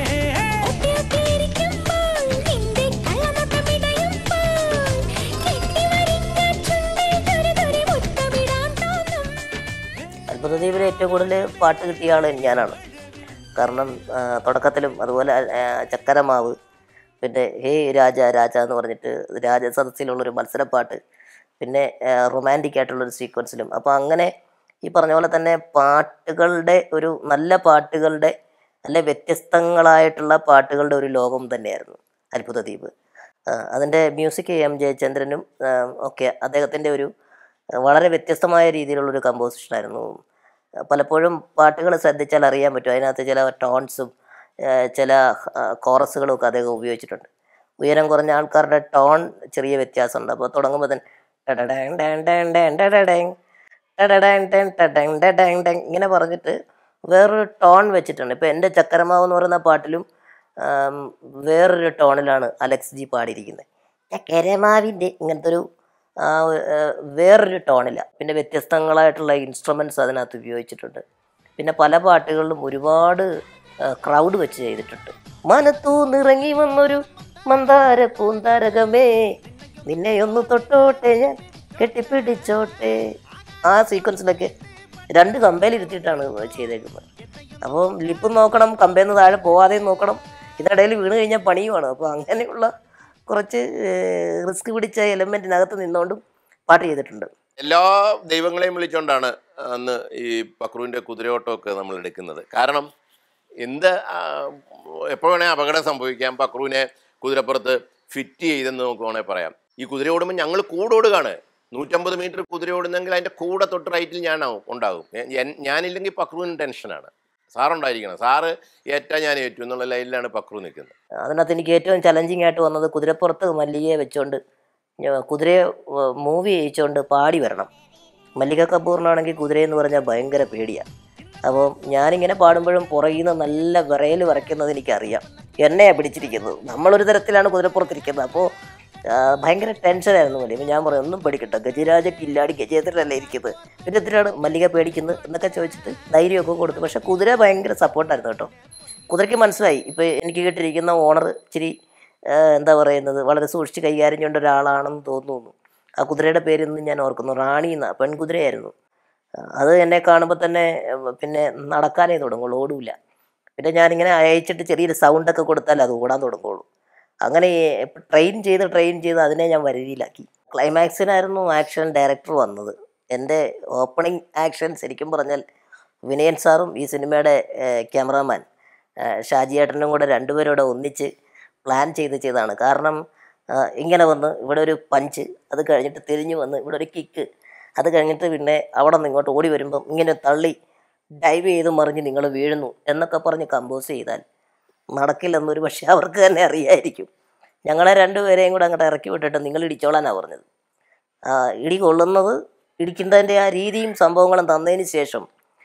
അത്ഭുതദ്വീപിൽ ഏറ്റവും കൂടുതൽ പാട്ട് കിട്ടിയ ആൾ ഞാനാണ് കാരണം ആ, തുടക്കത്തിലും അതുപോലെ ആ, ചക്കരമാവ് പിന്നെ ഹേ രാജ രാജ എന്ന് പറഞ്ഞിട്ട് രാജസദസ്സിലുള്ളൊരു മത്സരപ്പാട്ട് പിന്നെ റൊമാൻറ്റിക് ആയിട്ടുള്ളൊരു സീക്വൻസിലും അപ്പോൾ അങ്ങനെ ഈ പറഞ്ഞ പോലെ തന്നെ പാട്ടുകളുടെ ഒരു നല്ല പാട്ടുകളുടെ നല്ല വ്യത്യസ്തങ്ങളായിട്ടുള്ള പാട്ടുകളുടെ ഒരു ലോകം തന്നെയായിരുന്നു അത്ഭുതദ്വീപ് ആ, അതിൻ്റെ മ്യൂസിക് എം ജയചന്ദ്രനും ആ, ഒക്കെ അദ്ദേഹത്തിൻ്റെ ഒരു ആ, വളരെ വ്യത്യസ്തമായ രീതിയിലുള്ളൊരു കമ്പോസിഷനായിരുന്നു പലപ്പോഴും പാട്ടുകൾ ശ്രദ്ധിച്ചാൽ അറിയാൻ പറ്റും അതിനകത്ത് ചില ടോൺസും ചില കോറസുകളും ഒക്കെ അദ്ദേഹം ഉപയോഗിച്ചിട്ടുണ്ട് ഉയരം കുറഞ്ഞ ആൾക്കാരുടെ ടോൺ ചെറിയ വ്യത്യാസമുണ്ട് അപ്പോൾ തുടങ്ങുമ്പോൾ തന്നെ ടടടേങ് ഡേങ് ഡേങ് ഡേങ് ടടടേങ് ടടടേങ് ഡേങ് ടടേങ് ഡടേങ് ഡേങ് ഇങ്ങനെ പറഞ്ഞിട്ട് വേറൊരു ടോൺ വെച്ചിട്ടുണ്ട് ഇപ്പോൾ എൻ്റെ ചക്കരമാവ് എന്ന് പറയുന്ന പാട്ടിലും ആം, വേറൊരു ടോണിലാണ് അലക്സ് ജി പാടിയിരിക്കുന്നത് ചക്കരമാവിൻ്റെ ഇങ്ങനത്തെ ഒരു ആ, ഏ, വേറൊരു ടോണില്ല പിന്നെ വ്യത്യസ്തങ്ങളായിട്ടുള്ള ഇൻസ്ട്രുമെൻറ്റ്സ് അതിനകത്ത് ഉപയോഗിച്ചിട്ടുണ്ട് പിന്നെ പല പാട്ടുകളിലും ഒരുപാട് ക്രൗഡ് വെച്ച് ചെയ്തിട്ടുണ്ട് മനത്തൂ നിറങ്ങി വന്നൊരു മന്ദാര പൂന്താരകമേ നിന്നെ ഒന്ന് തൊട്ടോട്ടെ ഞാൻ കെട്ടിപ്പിടിച്ചോട്ടെ ആ സീക്വൻസിലൊക്കെ രണ്ട് കമ്പയിലിരുത്തിയിട്ടാണ് ചെയ്തേക്കുന്നത് അപ്പോൾ ലിപ്പും നോക്കണം കമ്പയിൽ നിന്ന് താഴെ പോവാതെയും നോക്കണം ഇതിനിടയിൽ വീണ് കഴിഞ്ഞാൽ പണിയുമാണ് അപ്പോൾ അങ്ങനെയുള്ള കുറച്ച് റിസ്ക് പിടിച്ച എലമെൻറ്റിനകത്ത് നിന്നുകൊണ്ടും പാട്ട് ചെയ്തിട്ടുണ്ട് എല്ലാ ദൈവങ്ങളെയും വിളിച്ചുകൊണ്ടാണ് അന്ന് ഈ പക്രുവിൻ്റെ കുതിരയോട്ടമൊക്കെ നമ്മൾ എടുക്കുന്നത് കാരണം എന്ത് എപ്പോൾ വേണേൽ അപകടം സംഭവിക്കാം പക്രുവിനെ കുതിരപ്പുറത്ത് ഫിറ്റ് ചെയ്തെന്ന് നമുക്ക് വേണേൽ പറയാം ഈ കുതിര ഓടുമ്പോൾ ഞങ്ങൾ കൂടെ ഓടുകയാണ് നൂറ്റമ്പത് മീറ്റർ കുതിര ഓടുന്നെങ്കിൽ അതിൻ്റെ കൂടെ തൊട്ട് റൈറ്റിൽ ഞാനാവും ഉണ്ടാകും ഞാൻ- ഞാനില്ലെങ്കിൽ പക്രുവിന് ടെൻഷനാണ് സാറുണ്ടായിരിക്കണം സാറ് ഏറ്റാ ഞാൻ ഏറ്റു എന്നുള്ള ലൈനിലാണ് പക്രു നിൽക്കുന്നത് അതിനകത്ത് എനിക്ക് ഏറ്റവും ചലഞ്ചിങ് ആയിട്ട് വന്നത് കുതിരപ്പുറത്ത് മല്ലികയെ വെച്ചുകൊണ്ട് ഞ- കുതിരയെ മൂവി ചെയ്യിച്ചുകൊണ്ട് പാടി വരണം മല്ലിക കപൂറിനാണെങ്കിൽ കുതിരയെന്ന് പറഞ്ഞാൽ ഭയങ്കര പേടിയാണ് അപ്പോൾ ഞാനിങ്ങനെ പാടുമ്പോഴും പുറകിൽ നിന്ന് നല്ല വിറയൽ വരയ്ക്കുന്നത് എനിക്കറിയാം എന്നെയാണ് പിടിച്ചിരിക്കുന്നത് നമ്മളൊരു തരത്തിലാണ് കുതിരപ്പുറത്തിരിക്കുന്നത് അപ്പോൾ ഭയങ്കര ടെൻഷനായിരുന്നു മല്ലി അപ്പോൾ ഞാൻ പറയും ഒന്നും പേടിക്കട്ടെ ഗജരാജ കില്ലാടി ഗജേന്ദ്രനല്ലേ ഇരിക്കുന്നത് പിന്നെ എന്തിനാണ് മല്ലിക പേടിക്കുന്നത് എന്നൊക്കെ ചോദിച്ചിട്ട് ധൈര്യമൊക്കെ കൊടുത്തു പക്ഷേ കുതിര ഭയങ്കര സപ്പോർട്ടായിരുന്നു കേട്ടോ കുതിരയ്ക്ക് മനസ്സിലായി ഇപ്പോൾ എനിക്ക് കേട്ടിരിക്കുന്ന ഓണർ ഇച്ചിരി ആ, എന്താ പറയുന്നത് വളരെ സൂക്ഷിച്ച് കൈകാര്യം ചെയ്യേണ്ട ഒരാളാണെന്ന് തോന്നുന്നു ആ കുതിരയുടെ പേര് ഇന്ന് ഞാൻ ഓർക്കുന്നു റാണി എന്ന പെൺകുതിരയായിരുന്നു ആ, അത് എന്നെ കാണുമ്പോൾ തന്നെ ഉം, പിന്നെ നടക്കാനേ തുടങ്ങുള്ളൂ ഓടൂല പിന്നെ ഞാനിങ്ങനെ അയച്ചിട്ട് ചെറിയൊരു സൗണ്ടൊക്കെ കൊടുത്താൽ അത് ഓടാൻ തുടങ്ങുള്ളൂ അങ്ങനെ ട്രെയിൻ ചെയ്ത് ട്രെയിൻ ചെയ്ത് അതിനെ ഞാൻ വരുതിയിലാക്കി ക്ലൈമാക്സിനായിരുന്നു ആക്ഷൻ ഡയറക്ടർ വന്നത് എൻ്റെ ഓപ്പണിംഗ് ആക്ഷൻ ശരിക്കും പറഞ്ഞാൽ വിനയൻ സാറും ഈ സിനിമയുടെ ക്യാമറാമാൻ ഷാജിയേട്ടനും കൂടെ രണ്ടുപേരും കൂടെ ഒന്നിച്ച് പ്ലാൻ ചെയ്ത് ചെയ്തതാണ് കാരണം ആ, ഇങ്ങനെ വന്ന് ഇവിടെ ഒരു പഞ്ച് അത് കഴിഞ്ഞിട്ട് തിരിഞ്ഞു വന്ന് ഇവിടെ ഒരു കിക്ക് അത് കഴിഞ്ഞിട്ട് പിന്നെ അവിടെ നിന്ന് ഇങ്ങോട്ട് ഓടി വരുമ്പം ഇങ്ങനെ തള്ളി ഡൈവ് ചെയ്ത് മറിഞ്ഞ് നിങ്ങൾ വീഴുന്നു എന്നൊക്കെ പറഞ്ഞ് കമ്പോസ് ചെയ്താൽ നടക്കില്ലെന്നൊരു പക്ഷേ അവർക്ക് തന്നെ അറിയായിരിക്കും ഞങ്ങളെ രണ്ടുപേരെയും കൂടെ അങ്ങോട്ട് ഇറക്കി വിട്ടിട്ട് നിങ്ങൾ ഇടിച്ചോളാനാണ് പറഞ്ഞത് ആ, ഇടി കൊള്ളുന്നത് ഇടിക്കുന്നതിൻ്റെ ആ രീതിയും സംഭവങ്ങളും തന്നതിന് ശേഷം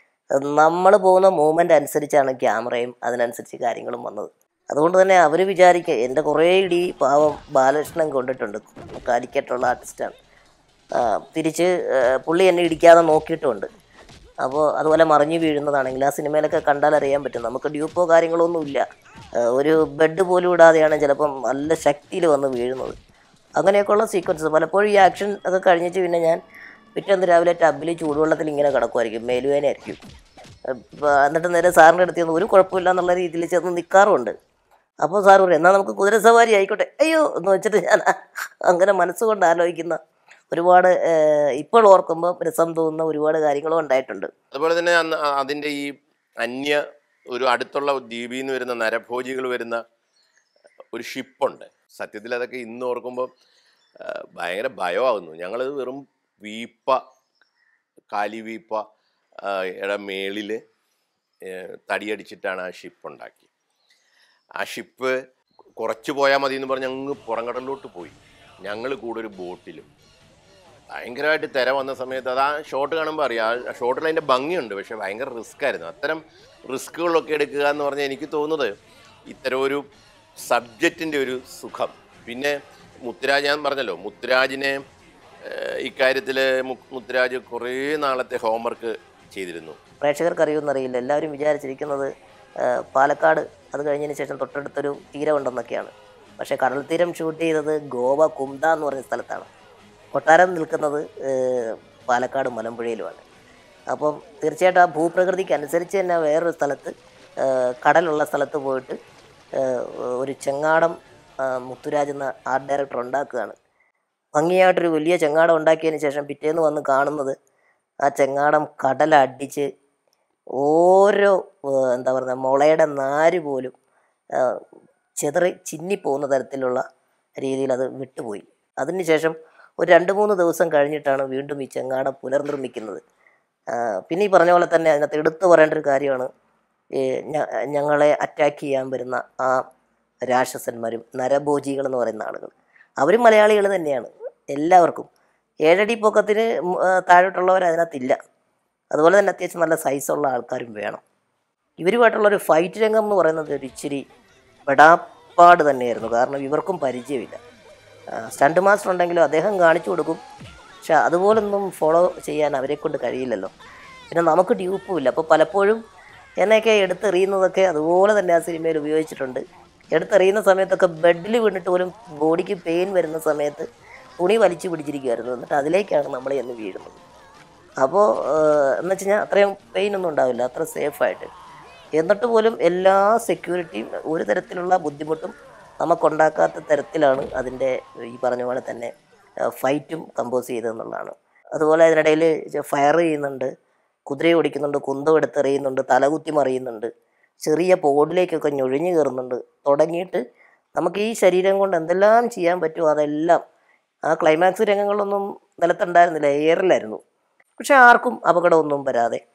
നമ്മൾ പോകുന്ന മൂവ്മെൻ്റ് അനുസരിച്ചാണ് ക്യാമറയും അതിനനുസരിച്ച് കാര്യങ്ങളും വന്നത് അതുകൊണ്ട് തന്നെ അവർ വിചാരിക്കുക എൻ്റെ കുറേ ഇടി പാവം ബാലകൃഷ്ണൻ കൊണ്ടിട്ടുണ്ട് കാലിക്കറ്റുള്ള ആർട്ടിസ്റ്റാണ് ആ, തിരിച്ച് ആ, പുള്ളി എന്നെ ഇടിക്കാതെ നോക്കിയിട്ടുമുണ്ട് അപ്പോൾ അതുപോലെ മറിഞ്ഞു വീഴുന്നതാണെങ്കിൽ ആ സിനിമയിലൊക്കെ കണ്ടാൽ അറിയാൻ പറ്റും നമുക്ക് ഡ്യൂപ്പോ കാര്യങ്ങളൊന്നും ഇല്ല ആ, ഒരു ബെഡ് പോലും ഇടാതെയാണ് ചിലപ്പം നല്ല ശക്തിയിൽ വന്ന് വീഴുന്നത് അങ്ങനെയൊക്കെയുള്ള സീക്വൻസ് പലപ്പോഴും ഈ ആക്ഷൻ ഒക്കെ കഴിഞ്ഞിട്ട് പിന്നെ ഞാൻ പിറ്റേന്ന് രാവിലെ ടബിൽ ചൂടുവെള്ളത്തിൽ ഇങ്ങനെ കിടക്കുമായിരിക്കും മേലുവേനായിരിക്കും അപ്പോൾ എന്നിട്ട് നേരെ സാറിൻ്റെ അടുത്ത് ചെന്ന് ഒരു കുഴപ്പമില്ല എന്നുള്ള രീതിയിൽ ചെന്ന് നിൽക്കാറുമുണ്ട് അപ്പോൾ സാർ പറയും എന്നാൽ നമുക്ക് കുതിര സവാരി ആയിക്കോട്ടെ അയ്യോ എന്ന് വെച്ചിട്ട് ഞാൻ അങ്ങനെ മനസ്സുകൊണ്ട് ആലോചിക്കുന്ന ഒരുപാട് ഏഹ്, ഇപ്പോൾ ഓർക്കുമ്പോൾ രസം തോന്നുന്ന ഒരുപാട് കാര്യങ്ങളും ഉണ്ടായിട്ടുണ്ട് അതുപോലെ തന്നെ അന്ന് അ- അതിൻ്റെ ഈ അന്യ ഒരു അടുത്തുള്ള ദ്വീപിൽ നിന്ന് വരുന്ന നരഭോജികൾ വരുന്ന ഒരു ഷിപ്പുണ്ട് സത്യത്തിൽ അതൊക്കെ ഇന്ന് ഓർക്കുമ്പോൾ ആ, ഭയങ്കര ഭയമാകുന്നു ഞങ്ങളത് വെറും വീപ്പ കാലിവീപ്പ ആ, യുടെ മേളിൽ തടിയടിച്ചിട്ടാണ് ആ ഷിപ്പ് ഉണ്ടാക്കി ആ ഷിപ്പ് കുറച്ച് പോയാൽ മതി എന്ന് പറഞ്ഞ് അങ്ങ് പുറംകടലിലോട്ട് പോയി ഞങ്ങൾ കൂടെ ഒരു ബോട്ടിലും ഭയങ്കരമായിട്ട് തിര വന്ന സമയത്ത് അത് ആ ഷോട്ട് കാണുമ്പോൾ അറിയാം ആ ഷോട്ടിൽ അതിൻ്റെ ഭംഗിയുണ്ട് പക്ഷെ ഭയങ്കര റിസ്ക് ആയിരുന്നു അത്തരം റിസ്കുകളൊക്കെ എടുക്കുക എന്ന് പറഞ്ഞാൽ എനിക്ക് തോന്നുന്നത് ഇത്തരം ഒരു സബ്ജക്റ്റിൻ്റെ ഒരു സുഖം പിന്നെ മുത്തുരാജ് ഞാൻ പറഞ്ഞല്ലോ മുത്തുരാജിനെ ഇക്കാര്യത്തിൽ മുത്തുരാജ് കുറേ നാളത്തെ ഹോംവർക്ക് ചെയ്തിരുന്നു പ്രേക്ഷകർക്ക് അറിയുമെന്നറിയില്ല എല്ലാവരും വിചാരിച്ചിരിക്കുന്നത് ആ, പാലക്കാട് അത് കഴിഞ്ഞതിന് ശേഷം തൊട്ടടുത്തൊരു തീരമുണ്ടെന്നൊക്കെയാണ് പക്ഷേ കടൽ തീരം ഷൂട്ട് ചെയ്തത് ഗോവ കുംദ എന്ന് പറഞ്ഞ സ്ഥലത്താണ് കൊട്ടാരം നിൽക്കുന്നത് ഏ, പാലക്കാട് മലമ്പുഴയിലുമാണ് അപ്പം തീർച്ചയായിട്ടും ആ ഭൂപ്രകൃതിക്ക് അനുസരിച്ച് തന്നെ വേറൊരു സ്ഥലത്ത് ആ, കടലുള്ള സ്ഥലത്ത് പോയിട്ട് ആ, ഒരു ചെങ്ങാടം ആ, മുത്തുരാജ് എന്ന ആർട്ട് ഡയറക്ടർ ഉണ്ടാക്കുകയാണ് ഭംഗിയായിട്ടൊരു വലിയ ചെങ്ങാടം ഉണ്ടാക്കിയതിന് ശേഷം പിറ്റേന്ന് വന്ന് കാണുന്നത് ആ ചെങ്ങാടം കടലടിച്ച് ഓരോ ഏഹ്, എന്താ പറയുക മുളയുടെ നാര് പോലും ഏഹ്, ചിതറി ചിന്നിപ്പോകുന്ന തരത്തിലുള്ള രീതിയിൽ അത് വിട്ടുപോയി അതിനുശേഷം ഒരു രണ്ട് മൂന്ന് ദിവസം കഴിഞ്ഞിട്ടാണ് വീണ്ടും ഈ ചെങ്ങാടം പുനർനിർമ്മിക്കുന്നത് ആ, പിന്നെ ഈ പറഞ്ഞ പോലെ തന്നെ അതിനകത്ത് എടുത്തു പറയേണ്ട ഒരു കാര്യമാണ് ഈ ഞ- ഞങ്ങളെ അറ്റാക്ക് ചെയ്യാൻ വരുന്ന ആ രാക്ഷസന്മാരും നരഭോജികൾ എന്ന് പറയുന്ന ആളുകൾ അവരും മലയാളികൾ തന്നെയാണ് എല്ലാവർക്കും ഏഴടി പൊക്കത്തിന് മ്, ആ, താഴോട്ടുള്ളവർ അതിനകത്തില്ല അതുപോലെ തന്നെ അത്യാവശ്യം നല്ല സൈസുള്ള ആൾക്കാരും വേണം ഇവരുമായിട്ടുള്ള ഒരു ഫൈറ്റ് രംഗം എന്ന് പറയുന്നത് ഒരു ഇച്ചിരി പെടാപ്പാട് തന്നെയായിരുന്നു കാരണം ഇവർക്കും പരിചയമില്ല സ്റ്റണ്ട് മാസ്റ്റർ ഉണ്ടെങ്കിലും അദ്ദേഹം കാണിച്ചു കൊടുക്കും പക്ഷെ അതുപോലൊന്നും ഫോളോ ചെയ്യാൻ അവരെ കൊണ്ട് കഴിയില്ലല്ലോ പിന്നെ നമുക്ക് ഡ്യൂപ്പും ഇല്ല അപ്പോൾ പലപ്പോഴും എന്നെയൊക്കെ എടുത്തെറിയുന്നതൊക്കെ അതുപോലെ തന്നെ ആ സിനിമയിൽ ഉപയോഗിച്ചിട്ടുണ്ട് എടുത്തെറിയുന്ന സമയത്തൊക്കെ ബെഡിൽ വീണിട്ട് പോലും ബോഡിക്ക് പെയിൻ വരുന്ന സമയത്ത് തുണി വലിച്ചു പിടിച്ചിരിക്കുമായിരുന്നു എന്നിട്ട് അതിലേക്കാണ് നമ്മൾ എന്ന് വീഴുന്നത് അപ്പോൾ എന്ന് വെച്ച് കഴിഞ്ഞാൽ അത്രയും പെയിൻ ഒന്നും ഉണ്ടാവില്ല അത്ര സേഫായിട്ട് എന്നിട്ട് പോലും എല്ലാ സെക്യൂരിറ്റിയും ഒരു തരത്തിലുള്ള ബുദ്ധിമുട്ടും നമുക്കുണ്ടാക്കാത്ത തരത്തിലാണ് അതിൻ്റെ ഈ പറഞ്ഞ പോലെ തന്നെ ഫൈറ്റും കമ്പോസ് ചെയ്തതെന്നുള്ളതാണ് അതുപോലെ അതിനിടയിൽ ഫയർ ചെയ്യുന്നുണ്ട് കുതിരയെ ഓടിക്കുന്നുണ്ട് കുന്തം എടുത്തെറിയുന്നുണ്ട് തലകുത്തി മറിയുന്നുണ്ട് ചെറിയ പോഡിലേക്കൊക്കെ ഞൊഴിഞ്ഞു കയറുന്നുണ്ട് തുടങ്ങിയിട്ട് നമുക്ക് ഈ ശരീരം കൊണ്ട് എന്തെല്ലാം ചെയ്യാൻ പറ്റുമോ അതെല്ലാം ആ ക്ലൈമാക്സ് രംഗങ്ങളൊന്നും നിലത്തുണ്ടായിരുന്നില്ല എയറിലായിരുന്നു പക്ഷെ ആർക്കും അപകടമൊന്നും വരാതെ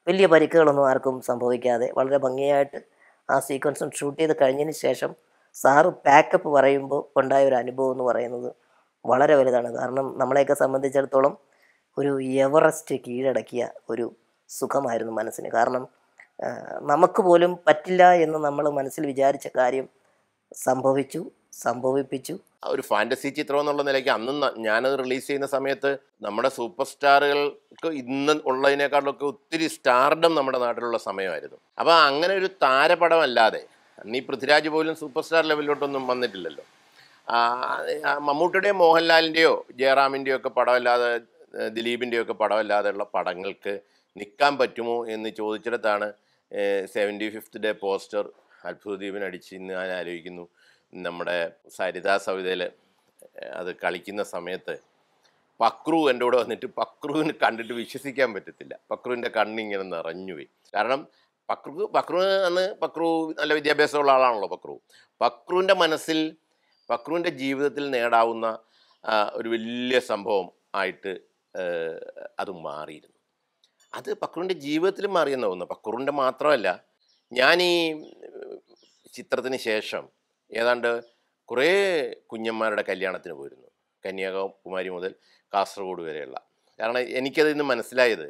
വലിയ പരിക്കുകളൊന്നും ആർക്കും സംഭവിക്കാതെ വളരെ ഭംഗിയായിട്ട് ആ സീക്വൻസും ഷൂട്ട് ചെയ്ത് കഴിഞ്ഞതിന് ശേഷം സാറ് പാക്കപ്പ് പറയുമ്പോൾ ഉണ്ടായ ഒരു അനുഭവം എന്ന് പറയുന്നത് വളരെ വലുതാണ് കാരണം നമ്മളെയൊക്കെ സംബന്ധിച്ചിടത്തോളം ഒരു എവറസ്റ്റ് കീഴടക്കിയ ഒരു സുഖമായിരുന്നു മനസ്സിന് കാരണം ആ, നമുക്ക് പോലും പറ്റില്ല എന്ന് നമ്മൾ മനസ്സിൽ വിചാരിച്ച കാര്യം സംഭവിച്ചു സംഭവിപ്പിച്ചു ആ ഒരു ഫാൻറ്റസി ചിത്രം എന്നുള്ള നിലയ്ക്ക് അന്ന് ന- ഞാനത് റിലീസ് ചെയ്യുന്ന സമയത്ത് നമ്മുടെ സൂപ്പർ സ്റ്റാറുകൾക്ക് ഇന്ന് ഉള്ളതിനേക്കാളൊക്കെ ഒത്തിരി സ്റ്റാർഡം നമ്മുടെ നാട്ടിലുള്ള സമയമായിരുന്നു അപ്പോൾ അങ്ങനെ ഒരു താരപടമല്ലാതെ അന്ന് ഈ പൃഥ്വിരാജ് പോലും സൂപ്പർ സ്റ്റാർ ലെവലിലോട്ടൊന്നും വന്നിട്ടില്ലല്ലോ ആ, ആ, മമ്മൂട്ടിയുടെയോ മോഹൻലാലിൻ്റെയോ ജയറാമിൻ്റെയോ ഒക്കെ പടമല്ലാതെ ഏഹ്, ദിലീപിൻ്റെയോ ഒക്കെ പടമല്ലാതെയുള്ള പടങ്ങൾക്ക് നിൽക്കാൻ പറ്റുമോ എന്ന് ചോദിച്ചിടത്താണ് സെവൻറ്റി ഫിഫ്ത്ത് ഡേ പോസ്റ്റർ അത്ഭുതദീപൻ അടിച്ച് ഇന്ന് ഞാൻ ആലോചിക്കുന്നു നമ്മുടെ സരിതാ സവിതയിൽ അത് കളിക്കുന്ന സമയത്ത് പക്രു എൻ്റെ കൂടെ വന്നിട്ട് പക്രുവിന് കണ്ടിട്ട് വിശ്വസിക്കാൻ പറ്റത്തില്ല പക്രുവിൻ്റെ കണ്ണിങ്ങനെ നിറഞ്ഞുപോയി കാരണം പക്രു പക്രു അന്ന് പക്രു നല്ല വിദ്യാഭ്യാസമുള്ള ആളാണല്ലോ പക്രു പക്രുവിൻ്റെ മനസ്സിൽ പക്രുവിൻ്റെ ജീവിതത്തിൽ നേടാവുന്ന ആ, ഒരു വലിയ സംഭവം ആയിട്ട് ഏഹ്, അത് മാറിയിരുന്നു അത് പക്രുവിൻ്റെ ജീവിതത്തിൽ മാറിയെന്ന് തോന്നുന്നു പക്രുവിൻ്റെ മാത്രമല്ല ഞാൻ ഈ ഏഹ്, ചിത്രത്തിന് ശേഷം ഏതാണ്ട് കുറേ കുഞ്ഞന്മാരുടെ കല്യാണത്തിന് പോയിരുന്നു കന്യാകുമാരി മുതൽ കാസർഗോഡ് വരെയുള്ള കാരണം എനിക്കതിൽ നിന്ന് മനസ്സിലായത്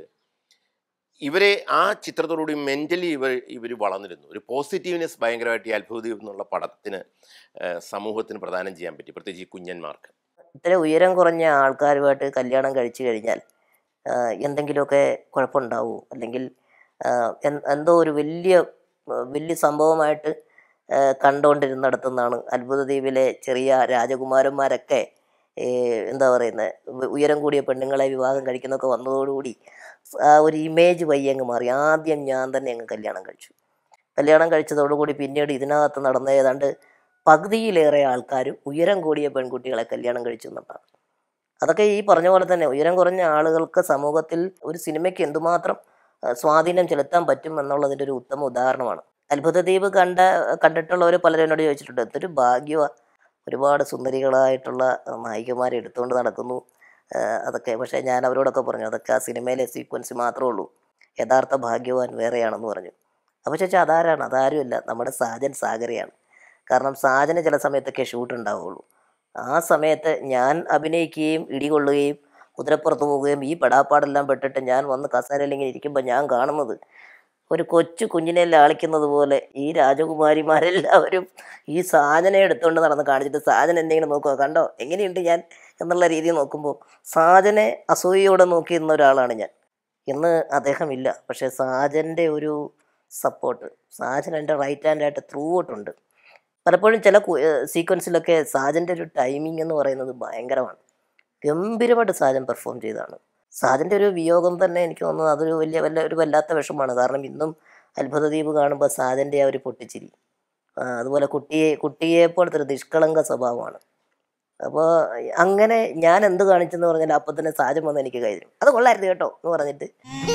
ഇവരെ ആ ചിത്രത്തോടുകൂടി മെൻ്റലി ഇവർ ഇവർ വളർന്നിരുന്നു ഒരു പോസിറ്റീവ്നെസ് ഭയങ്കരമായിട്ട് ഈ അത്ഭുതം എന്നുള്ള പടത്തിന് ഏഹ്, സമൂഹത്തിന് പ്രദാനം ചെയ്യാൻ പറ്റി പ്രത്യേകിച്ച് ഈ കുഞ്ഞന്മാർക്ക് ഇത്ര ഉയരം കുറഞ്ഞ ആൾക്കാരുമായിട്ട് കല്യാണം കഴിച്ചു കഴിഞ്ഞാൽ ആ, എന്തെങ്കിലുമൊക്കെ കുഴപ്പമുണ്ടാവുമോ അല്ലെങ്കിൽ ആ, എൻ- എന്തോ ഒരു വലിയ ആ, വലിയ സംഭവമായിട്ട് ആ, കണ്ടുകൊണ്ടിരുന്നിടത്തുനിന്നാണ് അത്ഭുതദ്വീപിലെ ചെറിയ രാജകുമാരന്മാരൊക്കെ ഏ, എന്താ പറയുന്നത് ഉയരം കൂടിയ പെണ്ണുങ്ങളെ വിവാഹം കഴിക്കുന്നൊക്കെ വന്നതോടുകൂടി ആ ഒരു ഇമേജ് പയ്യെ അങ്ങ് മാറി ആദ്യം ഞാൻ തന്നെ അങ്ങ് കല്യാണം കഴിച്ചു കല്യാണം കഴിച്ചതോടുകൂടി പിന്നീട് ഇതിനകത്ത് നടന്ന ഏതാണ്ട് പകുതിയിലേറെ ആൾക്കാർ ഉയരം കൂടിയ പെൺകുട്ടികളെ കല്യാണം കഴിച്ചു എന്നുള്ളതാണ് അതൊക്കെ ഈ പറഞ്ഞ പോലെ തന്നെ ഉയരം കുറഞ്ഞ ആളുകൾക്ക് സമൂഹത്തിൽ ഒരു സിനിമയ്ക്ക് എന്തുമാത്രം ആ, സ്വാധീനം ചെലുത്താൻ പറ്റും എന്നുള്ളതിൻ്റെ ഒരു ഉത്തമ ഉദാഹരണമാണ് അത്ഭുതദ്വീപ് കണ്ട കണ്ടിട്ടുള്ളവർ പലരും എന്നോട് ചോദിച്ചിട്ടുണ്ട് എന്തൊരു ഭാഗ്യമാണ് ഒരുപാട് സുന്ദരികളായിട്ടുള്ള നായികമാരെ എടുത്തുകൊണ്ട് നടക്കുന്നു ആ, അതൊക്കെ പക്ഷേ ഞാൻ അവരോടൊക്കെ പറഞ്ഞു അതൊക്കെ ആ സിനിമയിലെ സീക്വൻസ് മാത്രമേ ഉള്ളൂ യഥാർത്ഥ ഭാഗ്യവാൻ വേറെയാണെന്ന് പറഞ്ഞു അപ്പോൾ ചോദിച്ചാൽ അതാരാണ് അതാരുമല്ല നമ്മുടെ സാജൻ സാഗരയാണ് കാരണം സാജന് ചില സമയത്തൊക്കെ ഷൂട്ട് ഉണ്ടാവുള്ളൂ ആ സമയത്ത് ഞാൻ അഭിനയിക്കുകയും ഇടികൊള്ളുകയും കുതിരപ്പുറത്ത് പോവുകയും ഈ പെടാപ്പാടെല്ലാം പെട്ടിട്ട് ഞാൻ വന്ന് കസേരയിൽ ഇങ്ങനെ ഇരിക്കുമ്പോൾ ഞാൻ കാണുന്നത് ഒരു കൊച്ചു കുഞ്ഞിനെ ലാളിക്കുന്നത് പോലെ ഈ രാജകുമാരിമാരെല്ലാവരും ഈ സാധനം എടുത്തുകൊണ്ട് നടന്ന് കാണിച്ചിട്ട് സാധനം എന്തെങ്കിലും നോക്കുക കണ്ടോ എങ്ങനെയുണ്ട് ഞാൻ എന്നുള്ള രീതിയിൽ നോക്കുമ്പോൾ സാജനെ അസൂയയോടെ നോക്കി നിന്ന ഒരാളാണ് ഞാൻ ഇന്ന് അദ്ദേഹം ഇല്ല പക്ഷേ സാജൻ്റെ ഒരു സപ്പോർട്ട് സാജൻ എൻ്റെ റൈറ്റ് ഹാൻഡായിട്ട് ത്രൂ ഔട്ടുണ്ട് പലപ്പോഴും ചില സീക്വൻസിലൊക്കെ സാജൻ്റെ ഒരു ടൈമിംഗ് എന്ന് പറയുന്നത് ഭയങ്കരമാണ് ഗംഭീരമായിട്ട് സാജൻ പെർഫോം ചെയ്തതാണ് സാജൻ്റെ ഒരു വിയോഗം തന്നെ എനിക്ക് തോന്നുന്നു അതൊരു വലിയ വല്ല ഒരു വല്ലാത്ത വിഷമമാണ് കാരണം ഇന്നും അത്ഭുതദ്വീപ് കാണുമ്പോൾ സാജൻ്റെ ആ ഒരു പൊട്ടിച്ചിരി ആ, അതുപോലെ കുട്ടിയെ കുട്ടിയെ പോലത്തെ ഒരു നിഷ്കളങ്ക സ്വഭാവമാണ് അപ്പോൾ അങ്ങനെ ഞാൻ എന്ത് കാണിച്ചെന്ന് പറഞ്ഞാൽ അപ്പം തന്നെ സാജൻ വന്ന് എനിക്ക് കൈ തരും അത് കൊള്ളായിരുന്നു കേട്ടോ എന്ന് പറഞ്ഞിട്ട്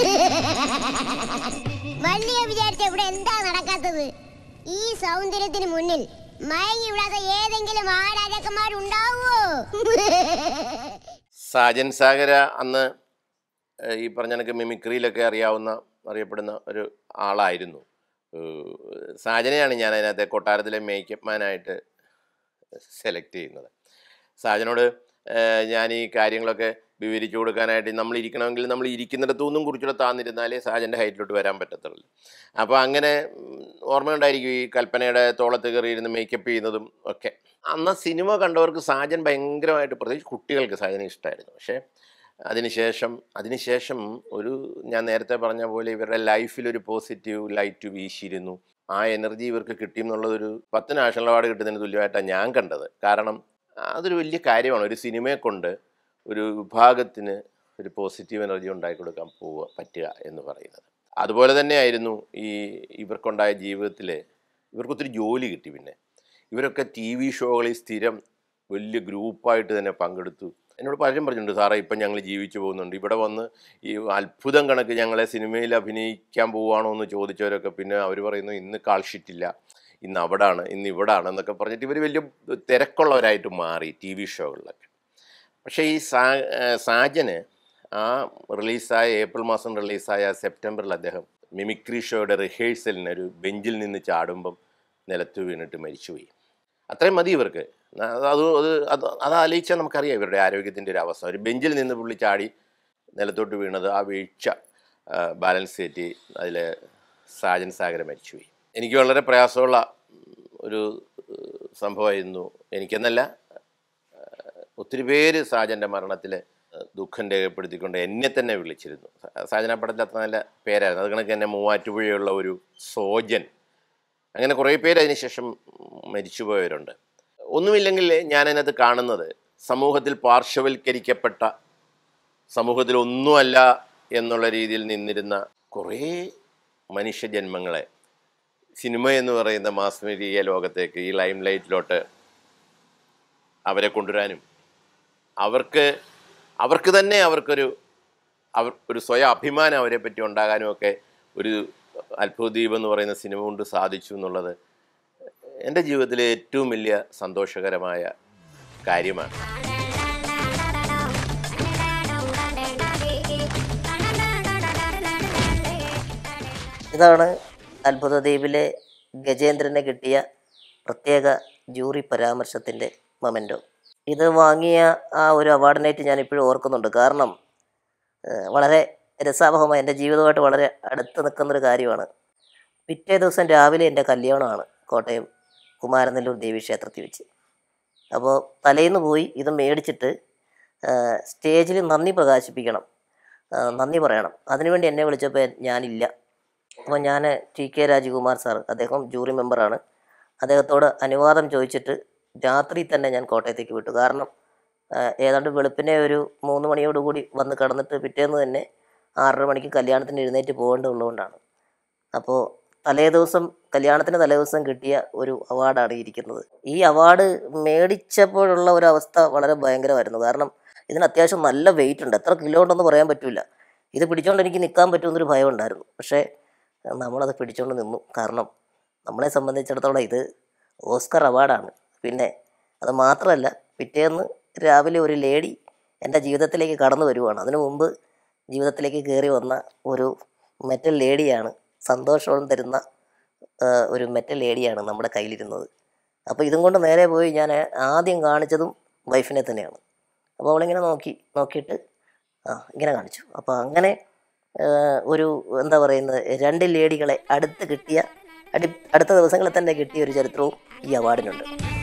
വള്ളിയെ വിചാരിച്ച ഇവിടെ എന്താ നടക്കാത്തത് ഈ സൗന്ദര്യത്തിന് മുന്നിൽ മയങ്ങി വിടാത്ത ഏതെങ്കിലും ആരാജക്കന്മാരുണ്ടാവോ സാജൻ സാഗര അന്ന് ഏഹ്, ഈ പറഞ്ഞ കണക്ക് മിമിക്രിയിലൊക്കെ അറിയാവുന്ന അറിയപ്പെടുന്ന ഒരു ആളായിരുന്നു ഏഹ്, സാജനെയാണ് ഞാൻ അതിനകത്തെ കൊട്ടാരത്തിലെ മേക്കപ്പ് മാനായിട്ട് സെലക്ട് ചെയ്യുന്നത് സാജനോട് ഏഹ്, ഞാൻ ഈ കാര്യങ്ങളൊക്കെ വിവരിച്ചു കൊടുക്കാനായിട്ട് നമ്മൾ ഇരിക്കണമെങ്കിൽ നമ്മൾ ഇരിക്കുന്നിടത്തു നിന്നും കുറച്ചുകൂടെ താന്നിരുന്നാലേ സാജൻ്റെ ഹൈറ്റിലോട്ട് വരാൻ പറ്റത്തുള്ളൂ അപ്പോൾ അങ്ങനെ ഉം, ഓർമ്മയുണ്ടായിരിക്കും ഈ കൽപ്പനയുടെ തോളത്ത് കയറിയിരുന്ന് മേക്കപ്പ് ചെയ്യുന്നതും ഒക്കെ അന്ന് സിനിമ കണ്ടവർക്ക് സാജൻ ഭയങ്കരമായിട്ട് പ്രത്യേകിച്ച് കുട്ടികൾക്ക് സാജനെ ഇഷ്ടമായിരുന്നു പക്ഷേ അതിനുശേഷം അതിനുശേഷം ഒരു ഞാൻ നേരത്തെ പറഞ്ഞ പോലെ ഇവരുടെ ലൈഫിൽ ഒരു പോസിറ്റീവ് ലൈറ്റ് വീശിയിരുന്നു ആ എനർജി ഇവർക്ക് കിട്ടി എന്നുള്ളതൊരു പത്ത് നാഷണൽ അവാർഡ് കിട്ടുന്നതിന് തുല്യമായിട്ടാണ് ഞാൻ കണ്ടത് കാരണം അതൊരു വലിയ കാര്യമാണ് ഒരു സിനിമയെ കൊണ്ട് ഒരു വിഭാഗത്തിന് ഒരു പോസിറ്റീവ് എനർജി ഉണ്ടാക്കി കൊടുക്കാൻ പോവുക പറ്റുക എന്ന് പറയുന്നത് അതുപോലെ തന്നെയായിരുന്നു ഈ ഇവർക്കുണ്ടായ ജീവിതത്തിൽ ഇവർക്കൊത്തിരി ജോലി കിട്ടി പിന്നെ ഇവരൊക്കെ ടി വി ഷോകളിൽ സ്ഥിരം വലിയ ഗ്രൂപ്പായിട്ട് തന്നെ പങ്കെടുത്തു എന്നോട് പലരും പറഞ്ഞിട്ടുണ്ട് സാറേ ഇപ്പം ഞങ്ങൾ ജീവിച്ചു പോകുന്നുണ്ട് ഇവിടെ വന്ന് ഈ അത്ഭുതം കണക്ക് ഞങ്ങളെ സിനിമയിൽ അഭിനയിക്കാൻ പോവുകയാണോ എന്ന് ചോദിച്ചവരൊക്കെ പിന്നെ അവർ പറയുന്നു ഇന്ന് കാൾ ഷീറ്റില്ല ഇന്ന് അവിടാണ് ഇന്ന് ഇവിടാണ് എന്നൊക്കെ പറഞ്ഞിട്ട് ഇവർ വലിയ തിരക്കുള്ളവരായിട്ട് മാറി ടി വി ഷോകളിലൊക്കെ പക്ഷേ ഈ സാ ഏഹ് സാജന് ആ റിലീസായ ഏപ്രിൽ മാസം റിലീസായ സെപ്റ്റംബറിൽ അദ്ദേഹം മിമിക്രി ഷോയുടെ റിഹേഴ്സലിന് ഒരു ബെഞ്ചിൽ നിന്ന് ചാടുമ്പം നിലത്ത് വീണിട്ട് മരിച്ചുപോയി അത്രയും മതി ഇവർക്ക് ന- അത് അത് അത് അത് ആലോചിച്ചാൽ നമുക്കറിയാം ഇവരുടെ ആരോഗ്യത്തിൻ്റെ ഒരു അവസ്ഥ ഒരു ബെഞ്ചിൽ നിന്ന് പുള്ളി ചാടി നിലത്തോട്ട് വീണത് ആ വീഴ്ച ആ, ബാലൻസ് തെറ്റി അതിൽ സാജൻ സാഗര മരിച്ചുപോയി എനിക്ക് വളരെ പ്രയാസമുള്ള ഒരു ഏഹ്, സംഭവമായിരുന്നു എനിക്കെന്നല്ല ഒത്തിരി പേര് സാജൻ്റെ മരണത്തിൽ ദുഃഖം രേഖപ്പെടുത്തിക്കൊണ്ട് എന്നെ തന്നെ വിളിച്ചിരുന്നു സ- സാജന പടത്തിൽ അത്ര നല്ല പേരായിരുന്നു അത് കണക്ക് തന്നെ മൂവാറ്റുപുഴയുള്ള ഒരു സോജൻ അങ്ങനെ കുറേ പേര് അതിനുശേഷം മരിച്ചുപോയവരുണ്ട് ഒന്നുമില്ലെങ്കിൽ ഞാൻ അതിനകത്ത് കാണുന്നത് സമൂഹത്തിൽ പാർശ്വവൽക്കരിക്കപ്പെട്ട സമൂഹത്തിൽ ഒന്നുമല്ല എന്നുള്ള രീതിയിൽ നിന്നിരുന്ന കുറേ മനുഷ്യജന്മങ്ങളെ സിനിമ എന്ന് പറയുന്ന മാസ് മീഡിയ ലോകത്തേക്ക് ഈ ലൈം ലൈറ്റിലോട്ട് അവരെ കൊണ്ടുവരാനും അവർക്ക് അവർക്ക് തന്നെ അവർക്കൊരു അവർ ഒരു സ്വയം അഭിമാനം അവരെ പറ്റി ഉണ്ടാകാനും ഒക്കെ ഒരു അത്ഭുത ദ്വീപ് എന്ന് പറയുന്ന സിനിമ കൊണ്ട് സാധിച്ചു എന്നുള്ളത് എൻ്റെ ജീവിതത്തിലെ ഏറ്റവും വലിയ സന്തോഷകരമായ കാര്യമാണ് ഇതാണ് അത്ഭുത ദ്വീപിലെ ഗജേന്ദ്രന് കിട്ടിയ പ്രത്യേക ജൂറി പരാമർശത്തിൻ്റെ മൊമെൻറ്റോ ഇത് വാങ്ങിയ ആ ഒരു അവാർഡിനായിട്ട് ഞാൻ ഇപ്പോഴും ഓർക്കുന്നുണ്ട് കാരണം ഏഹ്, വളരെ രസാവഹമായ എൻ്റെ ജീവിതമായിട്ട് വളരെ അടുത്ത് നിൽക്കുന്നൊരു കാര്യമാണ് പിറ്റേ ദിവസം രാവിലെ എൻ്റെ കല്യാണമാണ് കോട്ടയം കുമാരനെല്ലൂർ ദേവി ക്ഷേത്രത്തിൽ വെച്ച് അപ്പോൾ തലേന്ന് പോയി ഇത് മേടിച്ചിട്ട് സ്റ്റേജിൽ നന്ദി പ്രകാശിപ്പിക്കണം ആ, നന്ദി പറയണം അതിനുവേണ്ടി എന്നെ വിളിച്ചപ്പോൾ ഞാനില്ല അപ്പോൾ ഞാൻ ടി കെ രാജകുമാർ സാർ അദ്ദേഹം ജൂറി മെമ്പറാണ് അദ്ദേഹത്തോട് അനുവാദം ചോദിച്ചിട്ട് രാത്രി തന്നെ ഞാൻ കോട്ടയത്തേക്ക് വിട്ടു കാരണം ആ, ഏതാണ്ട് വെളുപ്പിനെ ഒരു മൂന്ന് മണിയോടുകൂടി വന്ന് കിടന്നിട്ട് പിറ്റേന്ന് തന്നെ ആറര മണിക്ക് കല്യാണത്തിന് എഴുന്നേറ്റ് പോകേണ്ടതുള്ളതുകൊണ്ടാണ് അപ്പോൾ തലേ ദിവസം കല്യാണത്തിന് തലേ ദിവസം കിട്ടിയ ഒരു അവാർഡാണ് ഈ ഇരിക്കുന്നത് ഈ അവാർഡ് മേടിച്ചപ്പോഴുള്ള ഒരു അവസ്ഥ വളരെ ഭയങ്കരമായിരുന്നു കാരണം ഇതിന് അത്യാവശ്യം നല്ല വെയിറ്റ് ഉണ്ട് എത്ര കിലോ ഉണ്ടെന്ന് പറയാൻ പറ്റില്ല ഇത് പിടിച്ചോണ്ട് എനിക്ക് നിൽക്കാൻ പറ്റുമെന്നൊരു ഭയം ഉണ്ടായിരുന്നു പക്ഷേ അഹ് നമ്മളത് പിടിച്ചോണ്ട് നിന്നു കാരണം നമ്മളെ സംബന്ധിച്ചിടത്തോളം ഇത് ഓസ്കർ അവാർഡാണ് പിന്നെ അത് മാത്രമല്ല പിറ്റേന്ന് രാവിലെ ഒരു ലേഡി എൻ്റെ ജീവിതത്തിലേക്ക് കടന്നു വരുവാണ് അതിനു മുമ്പ് ജീവിതത്തിലേക്ക് കയറി വന്ന ഒരു മെറ്റൽ ലേഡിയാണ് സന്തോഷം തരുന്ന ആ, ഒരു മെറ്റൽ ലേഡിയാണ് നമ്മുടെ കയ്യിലിരുന്നത് അപ്പോൾ ഇതും കൊണ്ട് നേരെ പോയി ഞാൻ ആദ്യം കാണിച്ചതും വൈഫിനെ തന്നെയാണ് അപ്പോൾ അവളിങ്ങനെ നോക്കി നോക്കിയിട്ട് ആ ഇങ്ങനെ കാണിച്ചു അപ്പോൾ അങ്ങനെ ആ, ഒരു എന്താ പറയുന്നത് രണ്ട് ലേഡികളെ അടുത്ത് കിട്ടിയ അടി അടുത്ത ദിവസങ്ങളിൽ തന്നെ കിട്ടിയ ഒരു ചരിത്രവും ഈ അവാർഡിനുണ്ട്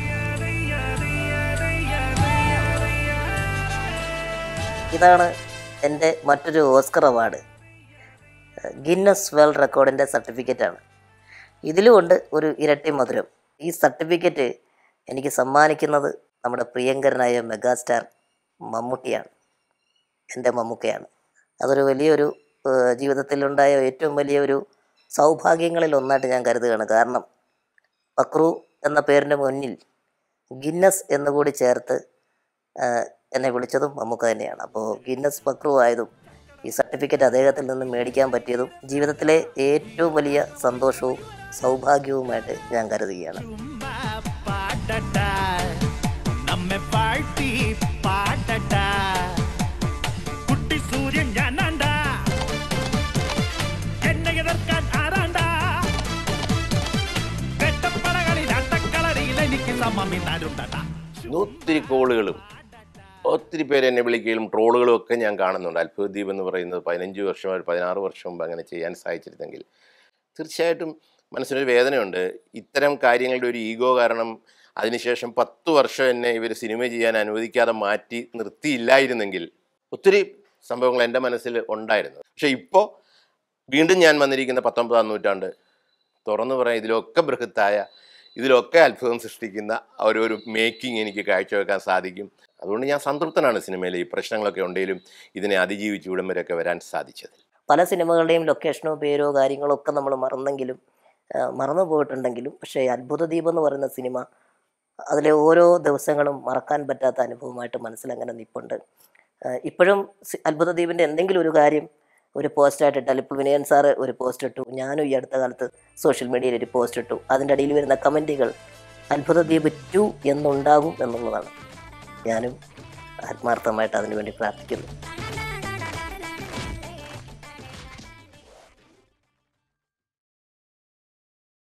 ഇതാണ് എൻ്റെ മറ്റൊരു ഓസ്കർ അവാർഡ് ഗിന്നസ് വേൾഡ് റെക്കോർഡിൻ്റെ സർട്ടിഫിക്കറ്റാണ് ഇതിലുമുണ്ട് ഒരു ഇരട്ടി മധുരം ഈ സർട്ടിഫിക്കറ്റ് എനിക്ക് സമ്മാനിക്കുന്നത് നമ്മുടെ പ്രിയങ്കരനായ മെഗാസ്റ്റാർ മമ്മൂട്ടിയാണ് എൻ്റെ മമ്മൂക്കയാണ് അതൊരു വലിയൊരു ഏഹ്, ജീവിതത്തിലുണ്ടായ ഏറ്റവും വലിയ ഒരു സൗഭാഗ്യങ്ങളിൽ ഒന്നായിട്ട് ഞാൻ കരുതുകയാണ് കാരണം പക്രു എന്ന പേരിൻ്റെ മുന്നിൽ ഗിന്നസ് എന്നുകൂടി ചേർത്ത് ആഹ്, എന്നെ വിളിച്ചതും മമ്മൂക്ക തന്നെയാണ് അപ്പോൾ ഗിന്നസ് പക്രു ആയതും ഈ സർട്ടിഫിക്കറ്റ് അദ്ദേഹത്തിൽ നിന്ന് മേടിക്കാൻ പറ്റിയതും ജീവിതത്തിലെ ഏറ്റവും വലിയ സന്തോഷവും സൗഭാഗ്യവുമായിട്ട് ഞാൻ കരുതുകയാണ് പാടട്ടാ നമ്മെ പാഴ്ത്തി പാടട്ടാ കുട്ടി സൂര്യൻ ഞാനാണ്ടാ എന്നെ എതിർക്കാൻ ആരാണ്ടാ വെട്ടപ്പടകളിൽ അട്ടക്കളറിയിൽ എനിക്ക് സമമിന്നാരുണ്ടടാ ഒത്തിരി കോളുകളും ഒത്തിരി പേര് എന്നെ വിളിക്കുകയും ട്രോളുകളും ഒക്കെ ഞാൻ കാണുന്നുണ്ട് അത്ഭുത ദ്വീപ് എന്ന് പറയുന്നത് പതിനഞ്ച് വർഷം ഒരു പതിനാറ് വർഷം മുമ്പ് അങ്ങനെ ചെയ്യാൻ സാധിച്ചിരുന്നെങ്കിൽ തീർച്ചയായിട്ടും മനസ്സിനൊരു വേദനയുണ്ട് ഇത്തരം കാര്യങ്ങളുടെ ഒരു ഈഗോ കാരണം അതിനുശേഷം പത്ത് വർഷം എന്നെ ഇവർ സിനിമ ചെയ്യാൻ അനുവദിക്കാതെ മാറ്റി നിർത്തിയില്ലായിരുന്നെങ്കിൽ ഒത്തിരി സംഭവങ്ങൾ എൻ്റെ മനസ്സിൽ ഉണ്ടായിരുന്നു പക്ഷേ ഇപ്പോൾ വീണ്ടും ഞാൻ വന്നിരിക്കുന്ന പത്തൊമ്പതാം നൂറ്റാണ്ട് തുറന്നു പറയാൻ ഇതിലൊക്കെ ബൃഹത്തായ ഇതിലൊക്കെ അത്ഭുതം സൃഷ്ടിക്കുന്ന ആ ഒരു ഒരു മേക്കിംഗ് എനിക്ക് കാഴ്ചവെക്കാൻ സാധിക്കും അതുകൊണ്ട് ഞാൻ സംതൃപ്തനാണ് സിനിമയിൽ ഈ പ്രശ്നങ്ങളൊക്കെ ഉണ്ടെങ്കിലും ഇതിനെ അതിജീവിച്ച് ഇവിടം വരെയൊക്കെ വരാൻ സാധിച്ചത് പല സിനിമകളുടെയും ലൊക്കേഷനോ പേരോ കാര്യങ്ങളോ ഒക്കെ നമ്മൾ മറന്നെങ്കിലും ആ, മറന്നു പോയിട്ടുണ്ടെങ്കിലും പക്ഷേ അത്ഭുത ദ്വീപ് എന്ന് പറയുന്ന സിനിമ അതിലെ ഓരോ ദിവസങ്ങളും മറക്കാൻ പറ്റാത്ത അനുഭവമായിട്ട് മനസ്സിലങ്ങനെ നിൽപ്പുണ്ട് ആ, ഇപ്പോഴും സി- അത്ഭുത ദ്വീപിൻ്റെ എന്തെങ്കിലും ഒരു കാര്യം ഒരു പോസ്റ്റായിട്ട് ഇട്ടാൽ ഇപ്പോൾ വിനയൻ സാറ് ഒരു പോസ്റ്റ് ഇട്ടു ഞാനും ഈ അടുത്ത കാലത്ത് സോഷ്യൽ മീഡിയയിൽ ഒരു പോസ്റ്റ് ഇട്ടു അതിൻ്റെ അടിയിൽ വരുന്ന കമൻറ്റുകൾ അത്ഭുത ദ്വീപ് ടു എന്നുണ്ടാകും എന്നുള്ളതാണ് ഞാനും ആത്മാർത്ഥമായിട്ട് അതിനുവേണ്ടി പ്രാർത്ഥിക്കുന്നു